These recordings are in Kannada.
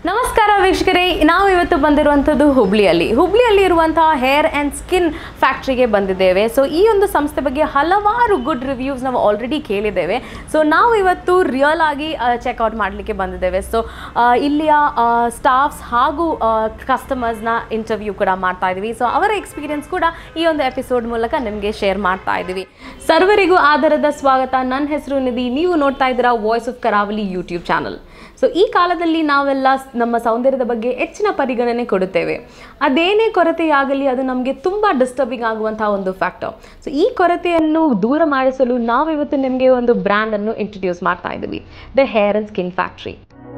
ನಮಸ್ಕಾರ ವೀಕ್ಷಕರೇ ನಾವು ಇವತ್ತು ಬಂದಿರುವಂಥದ್ದು ಹುಬ್ಳಿಯಲ್ಲಿ ಹುಬ್ಳಿಯಲ್ಲಿ ಇರುವಂತಹ ಹೇರ್ ಆ್ಯಂಡ್ ಸ್ಕಿನ್ ಫ್ಯಾಕ್ಟ್ರಿಗೆ ಬಂದಿದ್ದೇವೆ ಸೊ ಈ ಒಂದು ಸಂಸ್ಥೆ ಬಗ್ಗೆ ಹಲವಾರು ಗುಡ್ ರಿವ್ಯೂಸ್ ನಾವು ಆಲ್ರೆಡಿ ಕೇಳಿದ್ದೇವೆ ಸೊ ನಾವು ಇವತ್ತು ರಿಯಲ್ ಆಗಿ ಚೆಕ್ಔಟ್ ಮಾಡಲಿಕ್ಕೆ ಬಂದಿದ್ದೇವೆ ಸೊ ಇಲ್ಲಿಯ ಸ್ಟಾಫ್ಸ್ ಹಾಗೂ ಕಸ್ಟಮರ್ಸ್ನ ಇಂಟರ್ವ್ಯೂ ಕೂಡ ಮಾಡ್ತಾ ಇದ್ದೀವಿ ಸೊ ಅವರ ಎಕ್ಸ್ಪೀರಿಯನ್ಸ್ ಕೂಡ ಈ ಒಂದು ಎಪಿಸೋಡ್ ಮೂಲಕ ನಿಮಗೆ ಶೇರ್ ಮಾಡ್ತಾ ಇದ್ದೀವಿ ಸರ್ವರಿಗೂ ಆಧಾರದ ಸ್ವಾಗತ ನನ್ನ ಹೆಸರು ನಿಧಿ ನೀವು ನೋಡ್ತಾ ಇದ್ದೀರಾ voice of Karavali YouTube channel so ಈ ಕಾಲದಲ್ಲಿ ನಾವೆಲ್ಲ ಸ್- ನಮ್ಮ ಸೌಂದರ್ಯದ ಬಗ್ಗೆ ಹೆಚ್ಚಿನ ಪರಿಗಣನೆ ಕೊಡುತ್ತೇವೆ ಅದೇನೇ ಕೊರತೆಯಾಗಲಿ ಅದು ನಮಗೆ ತುಂಬ ಡಿಸ್ಟರ್ಬಿಂಗ್ ಆಗುವಂತಹ ಒಂದು ಫ್ಯಾಕ್ಟರ್ ಸೊ ಈ ಕೊರತೆಯನ್ನು ದೂರ ಮಾಡಿಸಲು ನಾವಿವತ್ತು ನಿಮಗೆ ಒಂದು ಬ್ರ್ಯಾಂಡನ್ನು ಇಂಟ್ರೊಡ್ಯೂಸ್ ಮಾಡ್ತಾ ಇದ್ದೀವಿ the hair and skin factory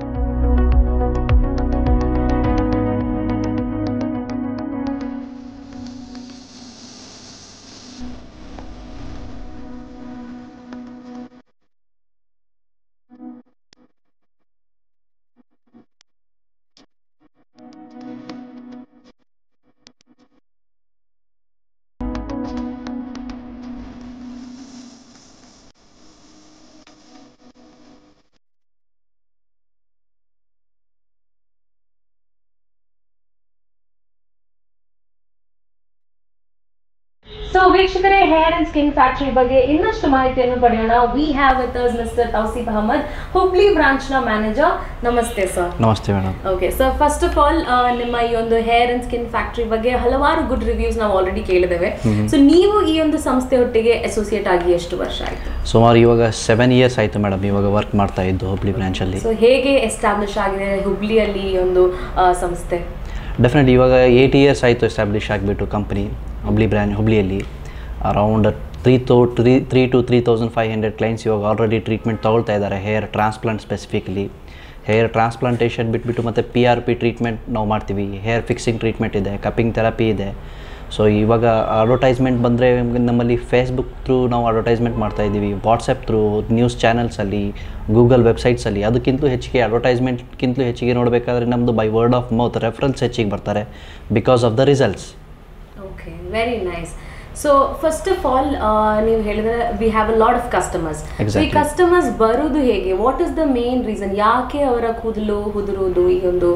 so ವೀಕ್ಷಕರೇ ಹೇರ್ ಅಂಡ್ ಸ್ಕಿನ್ ಫ್ಯಾಕ್ಟರಿ ಬಗ್ಗೆ ಇನ್ನಷ್ಟು ಮಾಹಿತಿಯನ್ನು ಪಡೆಯೋಣ we have with us mister Tauseef Ahmed Hubli branch ನ ಮ್ಯಾನೇಜರ್ ನಮಸ್ತೆ ಸರ್ ನಮಸ್ತೆ madam okay sir first of all ನಿಮ್ಮ ಈ ಒಂದು ಹೇರ್ ಅಂಡ್ ಸ್ಕಿನ್ ಫ್ಯಾಕ್ಟರಿ ಬಗ್ಗೆ ಹಲವಾರು ಗುಡ್ ರಿವ್ಯೂಸ್ ನಾವು ಆಲ್ರೆಡಿ ಕೇಳಿದ್ದೇವೆ ಸೊ ನೀವು ಈ ಒಂದು ಸಂಸ್ಥೆಯೊಟ್ಟಿಗೆ ಅಸೋಸಿಯೇಟ್ ಆಗಿ ಎಷ್ಟು ವರ್ಷ ಆಯಿತು ಸುಮಾರು ಇವಾಗ ಸೆವೆನ್ ಇಯರ್ಸ್ ಆಯಿತು ಮೇಡಮ್ ಇವಾಗ ವರ್ಕ್ ಮಾಡ್ತಾ ಇದ್ದು ಹುಬ್ಳಿ ಬ್ರ್ಯಾಂಚಲ್ಲಿ ಸೊ ಹೇಗೆ ಎಸ್ಟಾಬ್ಲಿಷ್ ಆಗಿದೆ ಹುಬ್ಳಿಯಲ್ಲಿ ಈ ಒಂದು ಆ, ಸಂಸ್ಥೆ ಡೆಫಿನೆಟ್ ಇವಾಗ ಏಯ್ಟ್ ಇಯರ್ಸ್ ಆಯಿತು ಎಸ್ಟಾಬ್ಲಿಷ್ ಆಗಿಬಿಟ್ಟು ಕಂಪ್ನಿ ಹುಬ್ಳಿ ಬ್ರ್ಯಾಂಚ್ ಹುಬ್ಳಿಯಲ್ಲಿ around three thou three three two three thousand five hundred clients ಇವಾಗ ಆಲ್ರೆಡಿ ಟ್ರೀಟ್ಮೆಂಟ್ ತೊಗೊಳ್ತಾ ಇದ್ದಾರೆ hair transplant specifically hair transplantation ಬಿಟ್ಬಿಟ್ಟು ಮತ್ತು ಪಿ ಆರ್ ಪಿ ಟ್ರೀಟ್ಮೆಂಟ್ ನಾವು ಮಾಡ್ತೀವಿ ಹೇರ್ ಫಿಕ್ಸಿಂಗ್ ಟ್ರೀಟ್ಮೆಂಟ್ ಇದೆ ಕಪ್ಪಿಂಗ್ ಥೆರಪಿ ಇದೆ ಸೊ ಇವಾಗ ಅಡ್ವರ್ಟೈಸ್ಮೆಂಟ್ ಬಂದರೆ ನಮ್ಮಲ್ಲಿ ಫೇಸ್ಬುಕ್ ಥ್ರೂ ನಾವು ಅಡ್ವರ್ಟೈಸ್ಮೆಂಟ್ ಮಾಡ್ತಾ ಇದ್ದೀವಿ ವಾಟ್ಸಪ್ ಥ್ರೂ ನ್ಯೂಸ್ ಚಾನಲ್ಸಲ್ಲಿ ಗೂಗಲ್ ವೆಬ್ಸೈಟ್ಸಲ್ಲಿ ಅದಕ್ಕಿಂತಲೂ ಹೆಚ್ಚಿಗೆ ಅಡ್ವರ್ಟೈಸ್ಮೆಂಟ್ಗಿಂತಲೂ ಹೆಚ್ಚಿಗೆ ನೋಡಬೇಕಾದ್ರೆ ನಮ್ಮದು by word of mouth reference ಹೆಚ್ಚಿಗೆ ಬರ್ತಾರೆ because of the results okay very nice so first of all ನೀವು ಹೇಳಿದ್ರೆ we have a lot of customers ಈ Exactly. ಕಸ್ಟಮರ್ಸ್ ಬರುವುದು ಹೇಗೆ what is the main reason ಯಾಕೆ ಅವರ ಕೂದಲು ಉದುರುವುದು ಈ ಒಂದು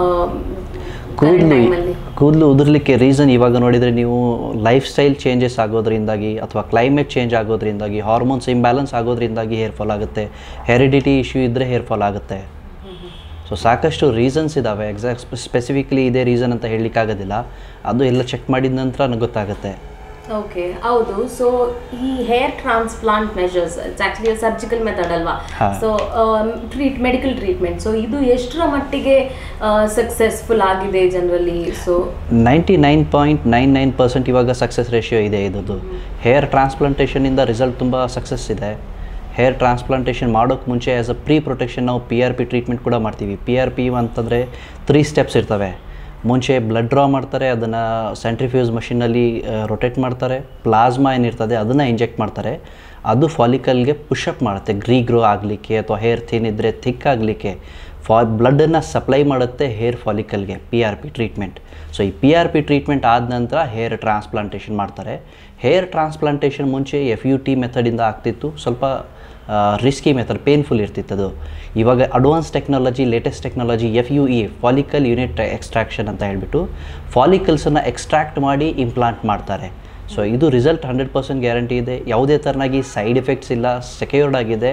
ಕೂದಲು ಟೈಮಲ್ಲಿ ಕೂದಲು ಉದುರ್ಲಿಕ್ಕೆ ರೀಸನ್ ಇವಾಗ ನೋಡಿದರೆ ನೀವು ಲೈಫ್ ಸ್ಟೈಲ್ ಚೇಂಜಸ್ ಆಗೋದ್ರಿಂದಾಗಿ ಅಥವಾ ಕ್ಲೈಮೇಟ್ ಚೇಂಜ್ ಆಗೋದ್ರಿಂದಾಗಿ ಹಾರ್ಮೋನ್ಸ್ ಇಂಬ್ಯಾಲೆನ್ಸ್ ಆಗೋದ್ರಿಂದಾಗಿ ಹೇರ್ ಫಾಲ್ ಆಗುತ್ತೆ ಹೆರಿಡಿಟಿ ಇಶ್ಯೂ ಇದ್ದರೆ ಹೇರ್ ಫಾಲ್ ಆಗುತ್ತೆ ಸೊ ಸಾಕಷ್ಟು ರೀಸನ್ಸ್ ಇದ್ದಾವೆ ಎಕ್ಸಾಕ್ಟ್ ಸ್ಪೆಸಿಫಿಕ್ಲಿ ಇದೇ ರೀಸನ್ ಅಂತ ಹೇಳಲಿಕ್ಕಾಗೋದಿಲ್ಲ ಅದು ಎಲ್ಲ ಚೆಕ್ ಮಾಡಿದ ನಂತರ ನನಗೆ ಗೊತ್ತಾಗುತ್ತೆ ಓಕೆ ಹೌದು ಸೊ ಈ hair transplant measures it's actually surgical method ಅಲ್ವಾ ಹಾ. So treat medical treatment so ಇದು ಎಷ್ಟರ ಮಟ್ಟಿಗೆ ಸಕ್ಸಸ್ಫುಲ್ ಆಗಿದೆ generally so ninety nine point nine nine percent ಇವಾಗ ಸಕ್ಸಸ್ ರೇಷಿಯೋ ಇದೆ ಇದ್ದು ಹೇರ್ ಟ್ರಾನ್ಸ್ಪ್ಲಾಂಟೇಷನಿಂದ ರಿಸಲ್ಟ್ ತುಂಬ ಸಕ್ಸಸ್ ಇದೆ ಹೇರ್ ಟ್ರಾನ್ಸ್ಪ್ಲಾಂಟೇಷನ್ ಮಾಡೋಕ್ಕೆ ಮುಂಚೆ ಆ್ಯಸ್ ಅ ಪ್ರೀ ಪ್ರೊಟೆಕ್ಷನ್ ನಾವು ಪಿ ಆರ್ ಪಿ ಟ್ರೀಟ್ಮೆಂಟ್ ಕೂಡ ಮಾಡ್ತೀವಿ ಪಿ ಆರ್ ಪಿ ಅಂತಂದರೆ ತ್ರೀ ಸ್ಟೆಪ್ಸ್ ಇರ್ತವೆ ಮುಂಚೆ ಬ್ಲಡ್ ಡ್ರಾ ಮಾಡ್ತಾರೆ ಅದನ್ನು ಸೆಂಟ್ರಿಫ್ಯೂಸ್ ಮಷಿನಲ್ಲಿ ರೊಟೇಟ್ ಮಾಡ್ತಾರೆ ಪ್ಲಾಸ್ಮಾ ಏನಿರ್ತದೆ ಅದನ್ನು ಇಂಜೆಕ್ಟ್ ಮಾಡ್ತಾರೆ ಅದು ಫಾಲಿಕಲ್ಗೆ ಪುಷಪ್ ಮಾಡುತ್ತೆ ಗ್ರೀ ಗ್ರೋ ಆಗಲಿಕ್ಕೆ ಅಥವಾ ಹೇರ್ ಥಿನ್ ಇದ್ದರೆ ಥಿಕ್ ಆಗಲಿಕ್ಕೆ ಫಾ ಬ್ಲಡ್ಡನ್ನು ಸಪ್ಲೈ ಮಾಡುತ್ತೆ ಹೇರ್ ಫಾಲಿಕಲ್ಗೆ P R P treatment so ಈ ಪಿ ಆರ್ ಪಿ ಟ್ರೀಟ್ಮೆಂಟ್ ಆದ ನಂತರ ಹೇರ್ ಟ್ರಾನ್ಸ್ಪ್ಲಾಂಟೇಷನ್ ಮಾಡ್ತಾರೆ ಹೇರ್ ಟ್ರಾನ್ಸ್ಪ್ಲಾಂಟೇಷನ್ ಮುಂಚೆ ಎಫ್ ಯು ಟಿ ಮೆಥಡಿಂದ ಆಗ್ತಿತ್ತು ಸ್ವಲ್ಪ ರಿಸ್ಕಿ ಮೆಥಡ್ ಪೇನ್ಫುಲ್ ಇರ್ತಿತ್ತು ಅದು ಇವಾಗ advance technology latest technology F U E follicle unit extraction ಅಂತ ಹೇಳ್ಬಿಟ್ಟು ಫಾಲಿಕಲ್ಸನ್ನು ಎಕ್ಸ್ಟ್ರಾಕ್ಟ್ ಮಾಡಿ ಇಂಪ್ಲಾಂಟ್ ಮಾಡ್ತಾರೆ ಸೊ ಇದು ರಿಸಲ್ಟ್ ಹಂಡ್ರೆಡ್ ಪರ್ಸೆಂಟ್ ಗ್ಯಾರಂಟಿ ಇದೆ ಯಾವುದೇ ಥರನಾಗಿ ಸೈಡ್ ಎಫೆಕ್ಟ್ಸ್ ಇಲ್ಲ ಸೆಕ್ಯೂರ್ಡ್ ಆಗಿದೆ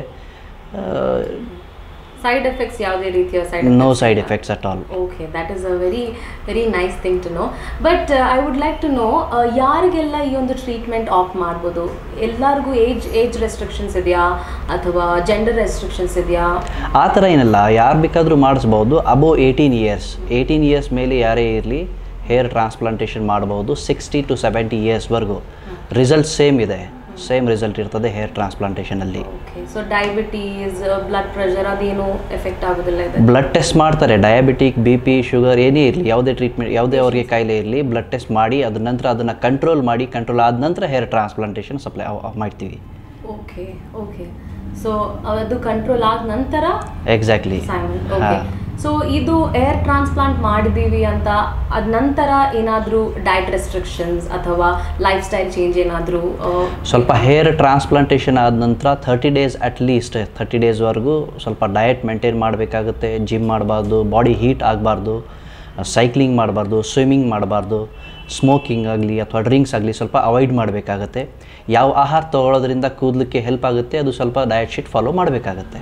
ಸೈಡ್ ಎಫೆಕ್ಟ್ಸ್ ಯಾವುದೇ ರೀತಿಯ side no side effects at all okay that is a very very nice thing to know but I would like to know ಯಾರಿಗೆಲ್ಲ ಈ ಒಂದು ಟ್ರೀಟ್ಮೆಂಟ್ ಆಫ್ ಮಾಡ್ಬೋದು ಎಲ್ಲರಿಗೂ ಏಜ್ ಏಜ್ ರೆಸ್ಟ್ರಿಕ್ಷನ್ಸ್ ಇದೆಯಾ ಅಥವಾ ಜೆಂಡರ್ ರೆಸ್ಟ್ರಿಕ್ಷನ್ಸ್ ಇದೆಯಾ ಆ ಥರ ಏನಲ್ಲ ಯಾರು ಬೇಕಾದರೂ ಮಾಡಿಸ್ಬೋದು ಅಬೋ ಏಯ್ಟೀನ್ ಇಯರ್ಸ್ ಏಯ್ಟೀನ್ ಇಯರ್ಸ್ ಮೇಲೆ ಯಾರೇ ಇರಲಿ ಹೇರ್ ಟ್ರಾನ್ಸ್ಪ್ಲಾಂಟೇಷನ್ ಮಾಡ್ಬೋದು ಸಿಕ್ಸ್ಟಿ ಟು ಸೆವೆಂಟಿ ಇಯರ್ಸ್ವರೆಗೂ ರಿಸಲ್ಟ್ ಸೇಮ್ ಇದೆ ಸೇಮ್ ರಿಸಲ್ಟ್ ಇರ್ತದೆ ಹೇರ್ ಟ್ರಾನ್ಸ್ಪ್ಲಾಂಟೇಷನಲ್ಲಿ okay so diabetes blood pressure ಅದೇನು ಎಫೆಕ್ಟ್ ಆಗೋದಿಲ್ಲ ಇದೆ ಬ್ಲಡ್ ಟೆಸ್ಟ್ ಮಾಡ್ತಾರೆ ಡಯಾಬಿಟಿಕ್ ಬಿ ಪಿ ಶುಗರ್ ಏನೇ ಇರಲಿ ಯಾವುದೇ ಟ್ರೀಟ್ಮೆಂಟ್ ಯಾವುದೇ ಅವ್ರಿಗೆ ಕಾಯಿಲೆ ಇರಲಿ ಬ್ಲಡ್ ಟೆಸ್ಟ್ ಮಾಡಿ ಅದ ನಂತರ ಅದನ್ನು ಕಂಟ್ರೋಲ್ ಮಾಡಿ ಕಂಟ್ರೋಲ್ ಆದ ನಂತರ ಹೇರ್ ಟ್ರಾನ್ಸ್ಪ್ಲಾಂಟೇಷನ್ ಸಪ್ಲೈ ಮಾಡ್ತೀವಿ ಓಕೆ ಓಕೆ ಸೊ ಅದು ಕಂಟ್ರೋಲ್ ಆದ ನಂತರ ಎಕ್ಸಾಕ್ಟ್ಲಿ ಓಕೆ ಸೊ ಇದು ಏರ್ ಟ್ರಾನ್ಸ್ಪ್ಲಾಂಟ್ ಮಾಡಿದ್ದೀವಿ ಅಂತ ಅದ ನಂತರ ಏನಾದರೂ ಡಯಟ್ ರೆಸ್ಟ್ರಿಕ್ಷನ್ಸ್ ಅಥವಾ ಲೈಫ್ ಸ್ಟೈಲ್ ಚೇಂಜ್ ಏನಾದರೂ ಸ್ವಲ್ಪ ಹೇರ್ ಟ್ರಾನ್ಸ್ಪ್ಲಾಂಟೇಷನ್ ಆದ ನಂತರ thirty days at least thirty ಡೇಸ್ವರೆಗೂ ಸ್ವಲ್ಪ ಡಯಟ್ ಮೇಂಟೈನ್ ಮಾಡಬೇಕಾಗುತ್ತೆ ಜಿಮ್ ಮಾಡಬಾರ್ದು ಬಾಡಿ ಹೀಟ್ ಆಗಬಾರ್ದು ಸೈಕ್ಲಿಂಗ್ ಮಾಡಬಾರ್ದು ಸ್ವಿಮ್ಮಿಂಗ್ ಮಾಡಬಾರ್ದು ಸ್ಮೋಕಿಂಗ್ ಆಗಲಿ ಅಥವಾ ಡ್ರಿಂಕ್ಸ್ ಆಗಲಿ ಸ್ವಲ್ಪ ಅವಾಯ್ಡ್ ಮಾಡಬೇಕಾಗತ್ತೆ ಯಾವ ಆಹಾರ ತೊಗೊಳೋದ್ರಿಂದ ಕೂದಲಿಕ್ಕೆ ಹೆಲ್ಪ್ ಆಗುತ್ತೆ ಅದು ಸ್ವಲ್ಪ ಡಯಟ್ ಶೀಟ್ ಫಾಲೋ ಮಾಡಬೇಕಾಗತ್ತೆ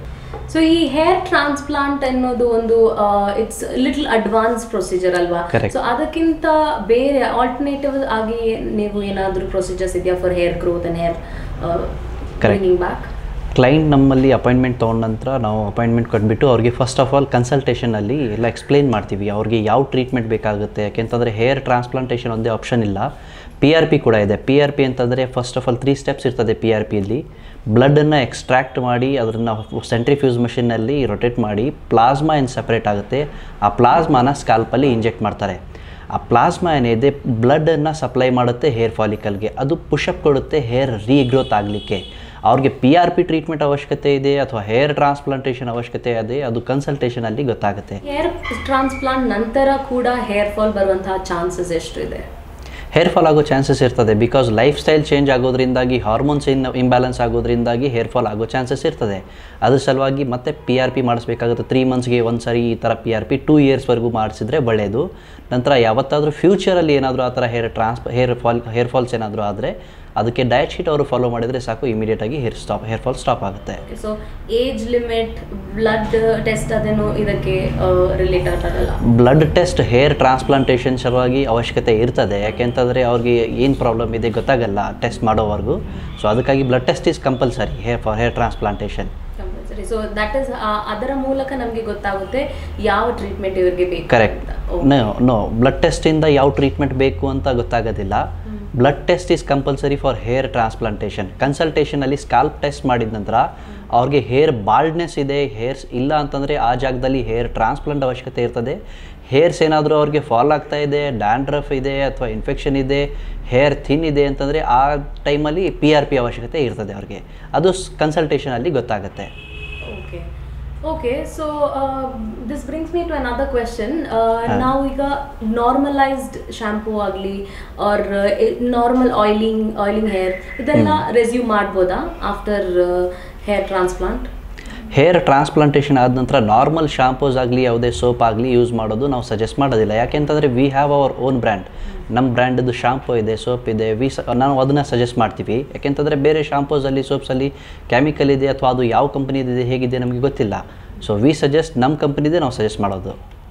ಸೊ ಈ ಹೇರ್ ಟ್ರಾನ್ಸ್ಪ್ಲಾಂಟ್ ಅನ್ನೋದು ಒಂದು ಇಟ್ಸ್ ಲಿಟಲ್ ಅಡ್ವಾನ್ಸ್ ಪ್ರೊಸೀಜರ್ ಅಲ್ವಾ Correct. ಸೊ ಅದಕ್ಕಿಂತ ಬೇರೆ ಆಲ್ಟರ್ನೇಟಿವ್ ಆಗಿ ನೀವು ಏನಾದರೂ ಪ್ರೊಸೀಜರ್ಸ್ ಇದೆಯಾ for hair growth and hair bringing back client ನಮ್ಮಲ್ಲಿ ಅಪಾಯಿಂಟ್ಮೆಂಟ್ ತೊಗೊಂಡ ನಂತರ ನಾವು ಅಪಾಯಿಂಟ್ಮೆಂಟ್ ಕೊಟ್ಬಿಟ್ಟು ಅವ್ರಿಗೆ ಫಸ್ಟ್ ಆಫ್ ಆಲ್ ಕನ್ಸಲ್ಟೇಷನಲ್ಲಿ ಎಲ್ಲ ಎಕ್ಸ್ಪ್ಲೇನ್ ಮಾಡ್ತೀವಿ ಅವ್ರಿಗೆ ಯಾವ ಟ್ರೀಟ್ಮೆಂಟ್ ಬೇಕಾಗುತ್ತೆ ಯಾಕೆಂತಂದರೆ ಹೇರ್ ಟ್ರಾನ್ಸ್ಪ್ಲಾಂಟೇಷನ್ ಒಂದೇ ಆಪ್ಷನ್ ಇಲ್ಲ ಪಿ ಆರ್ ಪಿ ಕೂಡ ಇದೆ ಪಿ ಆರ್ ಪಿ ಅಂತಂದರೆ first of all three steps ಇರ್ತದೆ ಪಿ ಆರ್ ಪಿಯಲ್ಲಿ ಬ್ಲಡ್ಡನ್ನು ಎಕ್ಸ್ಟ್ರಾಕ್ಟ್ ಮಾಡಿ ಅದನ್ನು ಸೆಂಟ್ರಿಫ್ಯೂಸ್ ಮಷಿನ್ನಲ್ಲಿ ರೊಟೇಟ್ ಮಾಡಿ ಪ್ಲಾಸ್ಮಾ ಏನು ಸಪ್ರೇಟ್ ಆಗುತ್ತೆ ಆ ಪ್ಲಾಸ್ಮಾನ ಸ್ಕಾಲ್ಪಲ್ಲಿ ಇಂಜೆಕ್ಟ್ ಮಾಡ್ತಾರೆ ಆ ಪ್ಲಾಸ್ಮಾ ಏನಿದೆ ಬ್ಲಡ್ಡನ್ನು ಸಪ್ಲೈ ಮಾಡುತ್ತೆ ಹೇರ್ ಫಾಲಿಕಲ್ಗೆ ಅದು ಪುಷಪ್ ಕೊಡುತ್ತೆ ಹೇರ್ ರೀಗ್ರೋತ್ ಆಗಲಿಕ್ಕೆ ಅವ್ರಿಗೆ ಪಿ ಆರ್ ಪಿ ಟ್ರೀಟ್ಮೆಂಟ್ ಅವಶ್ಯಕತೆ ಇದೆ ಅಥವಾ ಹೇರ್ ಟ್ರಾನ್ಸ್ಪ್ಲಾಂಟೇಷನ್ ಅವಶ್ಯಕತೆ ಇದೆ ಅದು ಕನ್ಸಲ್ಟೇಷನಲ್ಲಿ ಗೊತ್ತಾಗುತ್ತೆ ಹೇರ್ ಟ್ರಾನ್ಸ್ಪ್ಲಾಂಟ್ ನಂತರ ಕೂಡ ಹೇರ್ ಫಾಲ್ ಬರುವಂತಹ ಚಾನ್ಸಸ್ ಎಷ್ಟು ಇದೆ ಹೇರ್ ಫಾಲ್ ಆಗೋ ಚಾನ್ಸಸ್ ಇರ್ತದೆ ಬಿಕಾಸ್ ಲೈಫ್ ಸ್ಟೈಲ್ ಚೇಂಜ್ ಆಗೋದ್ರಿಂದಾಗಿ ಹಾರ್ಮೋನ್ಸ್ ಇನ್ ಇಂಬ್ಯಾಲೆನ್ಸ್ ಆಗೋದ್ರಿಂದಾಗಿ ಹೇರ್ ಫಾಲ್ ಆಗೋ ಚಾನ್ಸಸ್ ಇರ್ತದೆ ಅದ್ರ ಸಲುವಾಗಿ ಮತ್ತೆ ಪಿ ಆರ್ ಪಿ ಮಾಡಿಸ್ಬೇಕಾಗುತ್ತೆ ತ್ರೀ ಮಂತ್ಸ್ಗೆ ಒಂದು ಸರಿ ಈ ಥರ ಪಿ ಆರ್ ಪಿ ಟೂ ಇಯರ್ಸ್ವರೆಗೂ ಮಾಡಿಸಿದ್ರೆ ಒಳ್ಳೆಯದು ನಂತರ ಯಾವತ್ತಾದರೂ ಫ್ಯೂಚರಲ್ಲಿ ಏನಾದರೂ ಆ ಥರ hair trans hair fall hair falls ಏನಾದರೂ ಆದರೆ ಅದಕ್ಕೆ ಡಯಟ್ ಶೀಟ್ ಅವರು ಫಾಲೋ ಮಾಡಿದರೆ ಸಾಕು ಇಮಿಡಿಯೇಟಾಗಿ hair stop hair fall stop ಆಗುತ್ತೆ so age limit blood test ಅದೇನು ಇದಕ್ಕೆ ರಿಲೇಟ್ ಆಗಲ್ಲ ಬ್ಲಡ್ ಟೆಸ್ಟ್ ಹೇರ್ ಟ್ರಾನ್ಸ್ಪ್ಲಾಂಟೇಷನ್ ಸಲುವಾಗಿ ಅವಶ್ಯಕತೆ ಇರ್ತದೆ ಯಾಕೆಂತಂದರೆ ಅವ್ರಿಗೆ ಏನು ಪ್ರಾಬ್ಲಮ್ ಇದೆ ಗೊತ್ತಾಗಲ್ಲ ಟೆಸ್ಟ್ ಮಾಡೋವರೆಗೂ ಸೊ ಅದಕ್ಕಾಗಿ blood test is compulsory hair for hair transplantation compulsory so that is ಅದರ ಮೂಲಕ ನಮಗೆ ಗೊತ್ತಾಗುತ್ತೆ ಯಾವ ಟ್ರೀಟ್ಮೆಂಟ್ ಇವರಿಗೆ ಬೇಕು ಕರೆಕ್ಟ್ ನೋ ನೋ ಬ್ಲಡ್ ಟೆಸ್ಟಿಂದ ಯಾವ ಟ್ರೀಟ್ಮೆಂಟ್ ಬೇಕು ಅಂತ ಗೊತ್ತಾಗೋದಿಲ್ಲ blood test is compulsory for hair transplantation ಕನ್ಸಲ್ಟೇಷನಲ್ಲಿ ಸ್ಕಾಲ್ಪ್ ಟೆಸ್ಟ್ ಮಾಡಿದ ನಂತರ ಅವ್ರಿಗೆ ಹೇರ್ ಬಾಲ್ಡ್ನೆಸ್ ಇದೆ ಹೇರ್ಸ್ ಇಲ್ಲ ಅಂತಂದರೆ ಆ ಜಾಗದಲ್ಲಿ ಹೇರ್ ಟ್ರಾನ್ಸ್ಪ್ಲಾಂಟ್ ಅವಶ್ಯಕತೆ ಇರ್ತದೆ ಹೇರ್ಸ್ ಏನಾದರೂ ಅವ್ರಿಗೆ ಫಾಲ್ ಆಗ್ತಾ ಇದೆ ಡ್ಯಾಂಡ್ರಫ್ ಇದೆ ಅಥವಾ ಇನ್ಫೆಕ್ಷನ್ ಇದೆ ಹೇರ್ ಥಿನ್ ಇದೆ ಅಂತಂದರೆ ಆ ಟೈಮಲ್ಲಿ ಪಿ ಆರ್ ಪಿ ಅವಶ್ಯಕತೆ ಇರ್ತದೆ ಅವ್ರಿಗೆ ಅದು ಕನ್ಸಲ್ಟೇಷನಲ್ಲಿ ಗೊತ್ತಾಗುತ್ತೆ okay okay so this brings me to another question ನಾವು ಈಗ ನಾರ್ಮಲೈಸ್ಡ್ ಶಾಂಪೂ ಆಗಲಿ or normal oiling oiling hair ಇದೆಲ್ಲ ರೆಸ್ಯೂಮ್ ಮಾಡ್ಬೋದಾ after hair transplant hair transplantation ಆದ ನಂತರ ನಾರ್ಮಲ್ ಶಾಂಪೂಸ್ ಆಗಲಿ ಯಾವುದೇ ಸೋಪ್ ಆಗಲಿ ಯೂಸ್ ಮಾಡೋದು ನಾವು ಸಜೆಸ್ಟ್ ಮಾಡೋದಿಲ್ಲ ಯಾಕೆಂತಂದರೆ we have our own brand ನಮ್ಮ ಬ್ರ್ಯಾಂಡದ್ದು ಶಾಂಪೂ ಇದೆ ಸೋಪ್ ಇದೆ ವಿ ಸ ನಾವು ಅದನ್ನು ಸಜೆಸ್ಟ್ ಮಾಡ್ತೀವಿ ಯಾಕೆಂತಂದರೆ ಬೇರೆ ಶಾಂಪೂಸಲ್ಲಿ ಸೋಪ್ಸಲ್ಲಿ ಕೆಮಿಕಲ್ ಇದೆ ಅಥವಾ ಅದು ಯಾವ ಕಂಪ್ನಿದಿದೆ ಹೇಗಿದೆ ನಮಗೆ ಗೊತ್ತಿಲ್ಲ ಸೊ ವಿ ಸಜೆಸ್ಟ್ ನಮ್ಮ ಕಂಪ್ನಿದೆ ನಾವು ಸಜೆಸ್ಟ್ ಮಾಡೋದು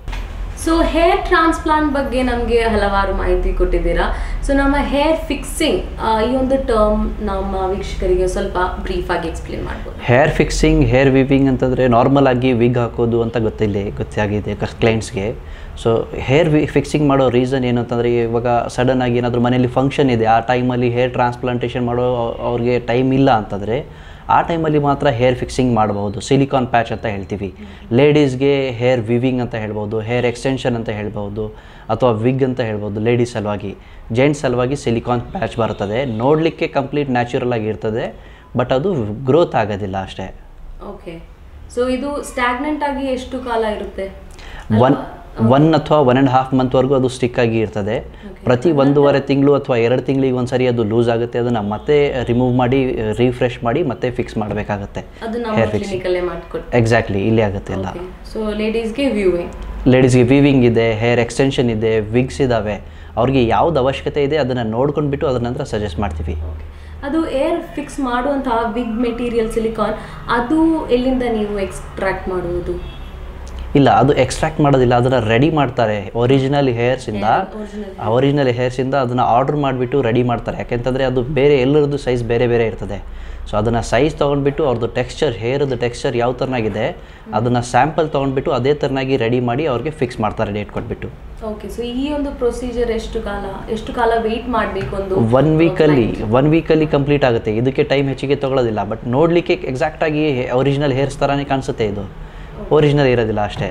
ಸೊ ಹೇರ್ ಟ್ರಾನ್ಸ್ಪ್ಲಾಂಟ್ ಬಗ್ಗೆ ನಮಗೆ ಹಲವಾರು ಮಾಹಿತಿ ಕೊಟ್ಟಿದ್ದೀರಾ ಸೊ ನಮ್ಮ ಹೇರ್ ಫಿಕ್ಸಿಂಗ್ ಈ ಒಂದು ಟರ್ಮ್ ನಮ್ಮ ವೀಕ್ಷಕರಿಗೆ ಸ್ವಲ್ಪ ಬ್ರೀಫ್ ಆಗಿ ಎಕ್ಸ್ಪ್ಲೇನ್ ಮಾಡ್ಬೋದು ಹೇರ್ ಫಿಕ್ಸಿಂಗ್ ಹೇರ್ ವಿವಿಂಗ್ ಅಂತಂದರೆ ನಾರ್ಮಲ್ ಆಗಿ ವಿಗ್ ಹಾಕೋದು ಅಂತ ಗೊತ್ತಿಲ್ಲ ಗೊತ್ತಾಗಿದೆ ಕ್ಲೈಂಟ್ಸ್ಗೆ ಸೊ ಹೇರ್ ವಿ ಫಿಕ್ಸಿಂಗ್ ಮಾಡೋ ರೀಸನ್ ಏನು ಅಂತಂದರೆ ಇವಾಗ ಸಡನ್ ಆಗಿ ಏನಾದರೂ ಮನೇಲಿ ಫಂಕ್ಷನ್ ಇದೆ ಆ ಟೈಮಲ್ಲಿ ಹೇರ್ ಟ್ರಾನ್ಸ್ಪ್ಲಾಂಟೇಷನ್ ಮಾಡೋ ಅವ್ರಿಗೆ ಟೈಮ್ ಇಲ್ಲ ಅಂತಂದರೆ ಆ ಟೈಮಲ್ಲಿ ಮಾತ್ರ ಹೇರ್ ಫಿಕ್ಸಿಂಗ್ ಮಾಡ್ಬೋದು ಸಿಲಿಕಾನ್ ಪ್ಯಾಚ್ ಅಂತ ಹೇಳ್ತೀವಿ ಲೇಡೀಸ್ಗೆ ಹೇರ್ ವಿವಿಂಗ್ ಅಂತ ಹೇಳ್ಬೋದು ಹೇರ್ ಎಕ್ಸ್ಟೆನ್ಷನ್ ಅಂತ ಹೇಳ್ಬೋದು ಅಥವಾ ವಿಗ್ ಅಂತ ಹೇಳ್ಬೋದು ಲೇಡೀಸ್ ಸಲುವಾಗಿ ಜೆಂಟ್ಸ್ ಸಲುವಾಗಿ ಸಿಲಿಕಾನ್ ಪ್ಯಾಚ್ ಬರ್ತದೆ ನೋಡಲಿಕ್ಕೆ ಕಂಪ್ಲೀಟ್ ನ್ಯಾಚುರಲ್ ಆಗಿ ಇರ್ತದೆ ಬಟ್ ಅದು ಗ್ರೋತ್ ಆಗೋದಿಲ್ಲ ಅಷ್ಟೇ ಓಕೆ ಸೊ ಇದು ಸ್ಟ್ಯಾಗ್ನೆಂಟ್ ಆಗಿ ಎಷ್ಟು ಕಾಲ ಇರುತ್ತೆ ಒನ್ ಒನ್ ಅಥವಾ ಒನ್ ಆ್ಯಂಡ್ ಹಾಫ್ ಮಂತ್ವರೆಗೂ ಅದು ಸ್ಟಿಕ್ ಆಗಿ ಇರ್ತದೆ ಪ್ರತಿ ಒಂದೂವರೆ ತಿಂಗಳು ಅಥವಾ ಎರಡು ತಿಂಗಳಿಗೆ ಒಂದ್ಸರಿ ಅದು ಲೂಸ್ ಆಗುತ್ತೆ ಅದನ್ನು ಮತ್ತೆ ರಿಮೂವ್ ಮಾಡಿ ರಿಫ್ರೆಶ್ ಮಾಡಿ ಮತ್ತೆ ಫಿಕ್ಸ್ ಮಾಡಬೇಕಾಗತ್ತೆ ಅದು ನಮ್ಮ ಹೇರ್ ಫಿಕ್ಸಿಂಗ್ ಕ್ಲಿನಿಕಲ್ಲೇ ಮಾಡಿಕೊಟ್ಟು ಎಕ್ಸಾಕ್ಟ್ಲಿ ಇಲ್ಲೇ ಆಗುತ್ತೆ ಎಲ್ಲ ಸೊ ಲೇಡೀಸ್ಗೆ ವ್ಯೂವಿಂಗ್ ಲೇಡೀಸ್ಗೆ ವಿವಿಂಗ್ ಇದೆ ಹೇರ್ ಎಕ್ಸ್ಟೆನ್ಷನ್ ಇದೆ ವಿಗ್ಸ್ ಇದ್ದಾವೆ ಅವ್ರಿಗೆ ಯಾವ್ದು ಅವಶ್ಯಕತೆ ಇದೆ ಅದನ್ನು ನೋಡ್ಕೊಂಡ್ಬಿಟ್ಟು ಅದರ ನಂತರ ಸಜೆಸ್ಟ್ ಮಾಡ್ತೀವಿ ಅದು ಏರ್ ಫಿಕ್ಸ್ ಮಾಡುವಂತಹ ವಿಗ್ ಮೆಟೀರಿಯಲ್ ಸಿಲಿಕಾನ್ ಅದು ಎಲ್ಲಿಂದ ನೀವು ಎಕ್ಸ್ಟ್ರಾಕ್ಟ್ ಮಾಡುವುದು ಇಲ್ಲ ಅದು ಎಕ್ಸ್ಟ್ರಾಕ್ಟ್ ಮಾಡೋದಿಲ್ಲ ಅದನ್ನು ರೆಡಿ ಮಾಡ್ತಾರೆ ಒರಿಜಿನಲ್ ಹೇರ್ಸಿಂದ ಒರಿಜಿನಲ್ ಹೇರ್ಸಿಂದ ಅದನ್ನು ಆರ್ಡ್ರ್ ಮಾಡಿಬಿಟ್ಟು ರೆಡಿ ಮಾಡ್ತಾರೆ ಯಾಕೆಂತಂದರೆ ಅದು ಬೇರೆ ಎಲ್ಲರದ್ದು ಸೈಜ್ ಬೇರೆ ಬೇರೆ ಇರ್ತದೆ ಸೊ ಅದನ್ನು ಸೈಜ್ ತೊಗೊಂಡ್ಬಿಟ್ಟು ಅವ್ರದ್ದು ಟೆಕ್ಸ್ಚರ್ ಹೇರ್ದು ಟೆಕ್ಸ್ಚರ್ ಯಾವ ಥರನಾಗಿದೆ ಅದನ್ನು ಸ್ಯಾಂಪಲ್ ತೊಗೊಂಡ್ಬಿಟ್ಟು ಅದೇ ಥರನಾಗಿ ರೆಡಿ ಮಾಡಿ ಅವ್ರಿಗೆ ಫಿಕ್ಸ್ ಮಾಡ್ತಾರೆ ಡೇಟ್ ಕೊಟ್ಬಿಟ್ಟು ಓಕೆ ಸೊ ಈ ಒಂದು ಪ್ರೊಸೀಜರ್ ಎಷ್ಟು ಕಾಲ ಎಷ್ಟು ಕಾಲ ವೆಯ್ಟ್ ಮಾಡಬೇಕು ಒಂದು ಒನ್ ವೀಕಲ್ಲಿ ಒನ್ ವೀಕಲ್ಲಿ ಕಂಪ್ಲೀಟ್ ಆಗುತ್ತೆ ಇದಕ್ಕೆ ಟೈಮ್ ಹೆಚ್ಚಿಗೆ ತೊಗೊಳ್ಳೋದಿಲ್ಲ ಬಟ್ ನೋಡಲಿಕ್ಕೆ ಎಕ್ಸಾಕ್ಟಾಗಿ ಒರಿಜಿನಲ್ ಹೇರ್ಸ್ ಥರನೇ ಕಾಣಿಸುತ್ತೆ ಇದು ಒರಿಜಿನಲ್ ಇರೋದಿಲ್ಲ ಅಷ್ಟೇ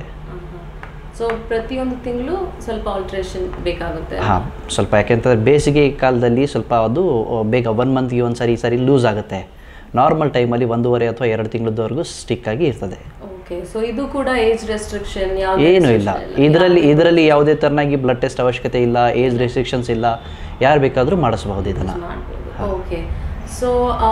ಸೊ ಪ್ರತಿಯೊಂದು ತಿಂಗಳು ಸ್ವಲ್ಪ ಆಲ್ಟ್ರೇಷನ್ ಬೇಕಾಗುತ್ತೆ ಹಾಂ ಸ್ವಲ್ಪ ಯಾಕೆಂತಂದರೆ ಬೇಸಿಗೆ ಕಾಲದಲ್ಲಿ ಸ್ವಲ್ಪ ಅದು ಬೇಗ ಒನ್ ಮಂತ್ಗೆ ಒಂದು ಸರಿ ಈ ಸರಿ ಲೂಸ್ ಆಗುತ್ತೆ ನಾರ್ಮಲ್ ಟೈಮಲ್ಲಿ ಒಂದೂವರೆ ಅಥವಾ ಎರಡು ತಿಂಗಳದವರೆಗೂ ಸ್ಟಿಕ್ ಆಗಿ ಇರ್ತದೆ ಓಕೆ ಓಕೆ ಸೊ ಇದು ಕೂಡ ಏಜ್ ರೆಸ್ಟ್ರಿಕ್ಷನ್ ಏನೂ ಇಲ್ಲ ಇದರಲ್ಲಿ ಇದರಲ್ಲಿ ಯಾವುದೇ ಥರನಾಗಿ ಬ್ಲಡ್ ಟೆಸ್ಟ್ ಅವಶ್ಯಕತೆ ಇಲ್ಲ ಏಜ್ ರೆಸ್ಟ್ರಿಕ್ಷನ್ಸ್ ಇಲ್ಲ ಯಾರು ಬೇಕಾದರೂ ಮಾಡಿಸ್ಬಹುದು ಇದನ್ನು ಮಾಡ್ಬೋದು ಓಕೆ ಸೊ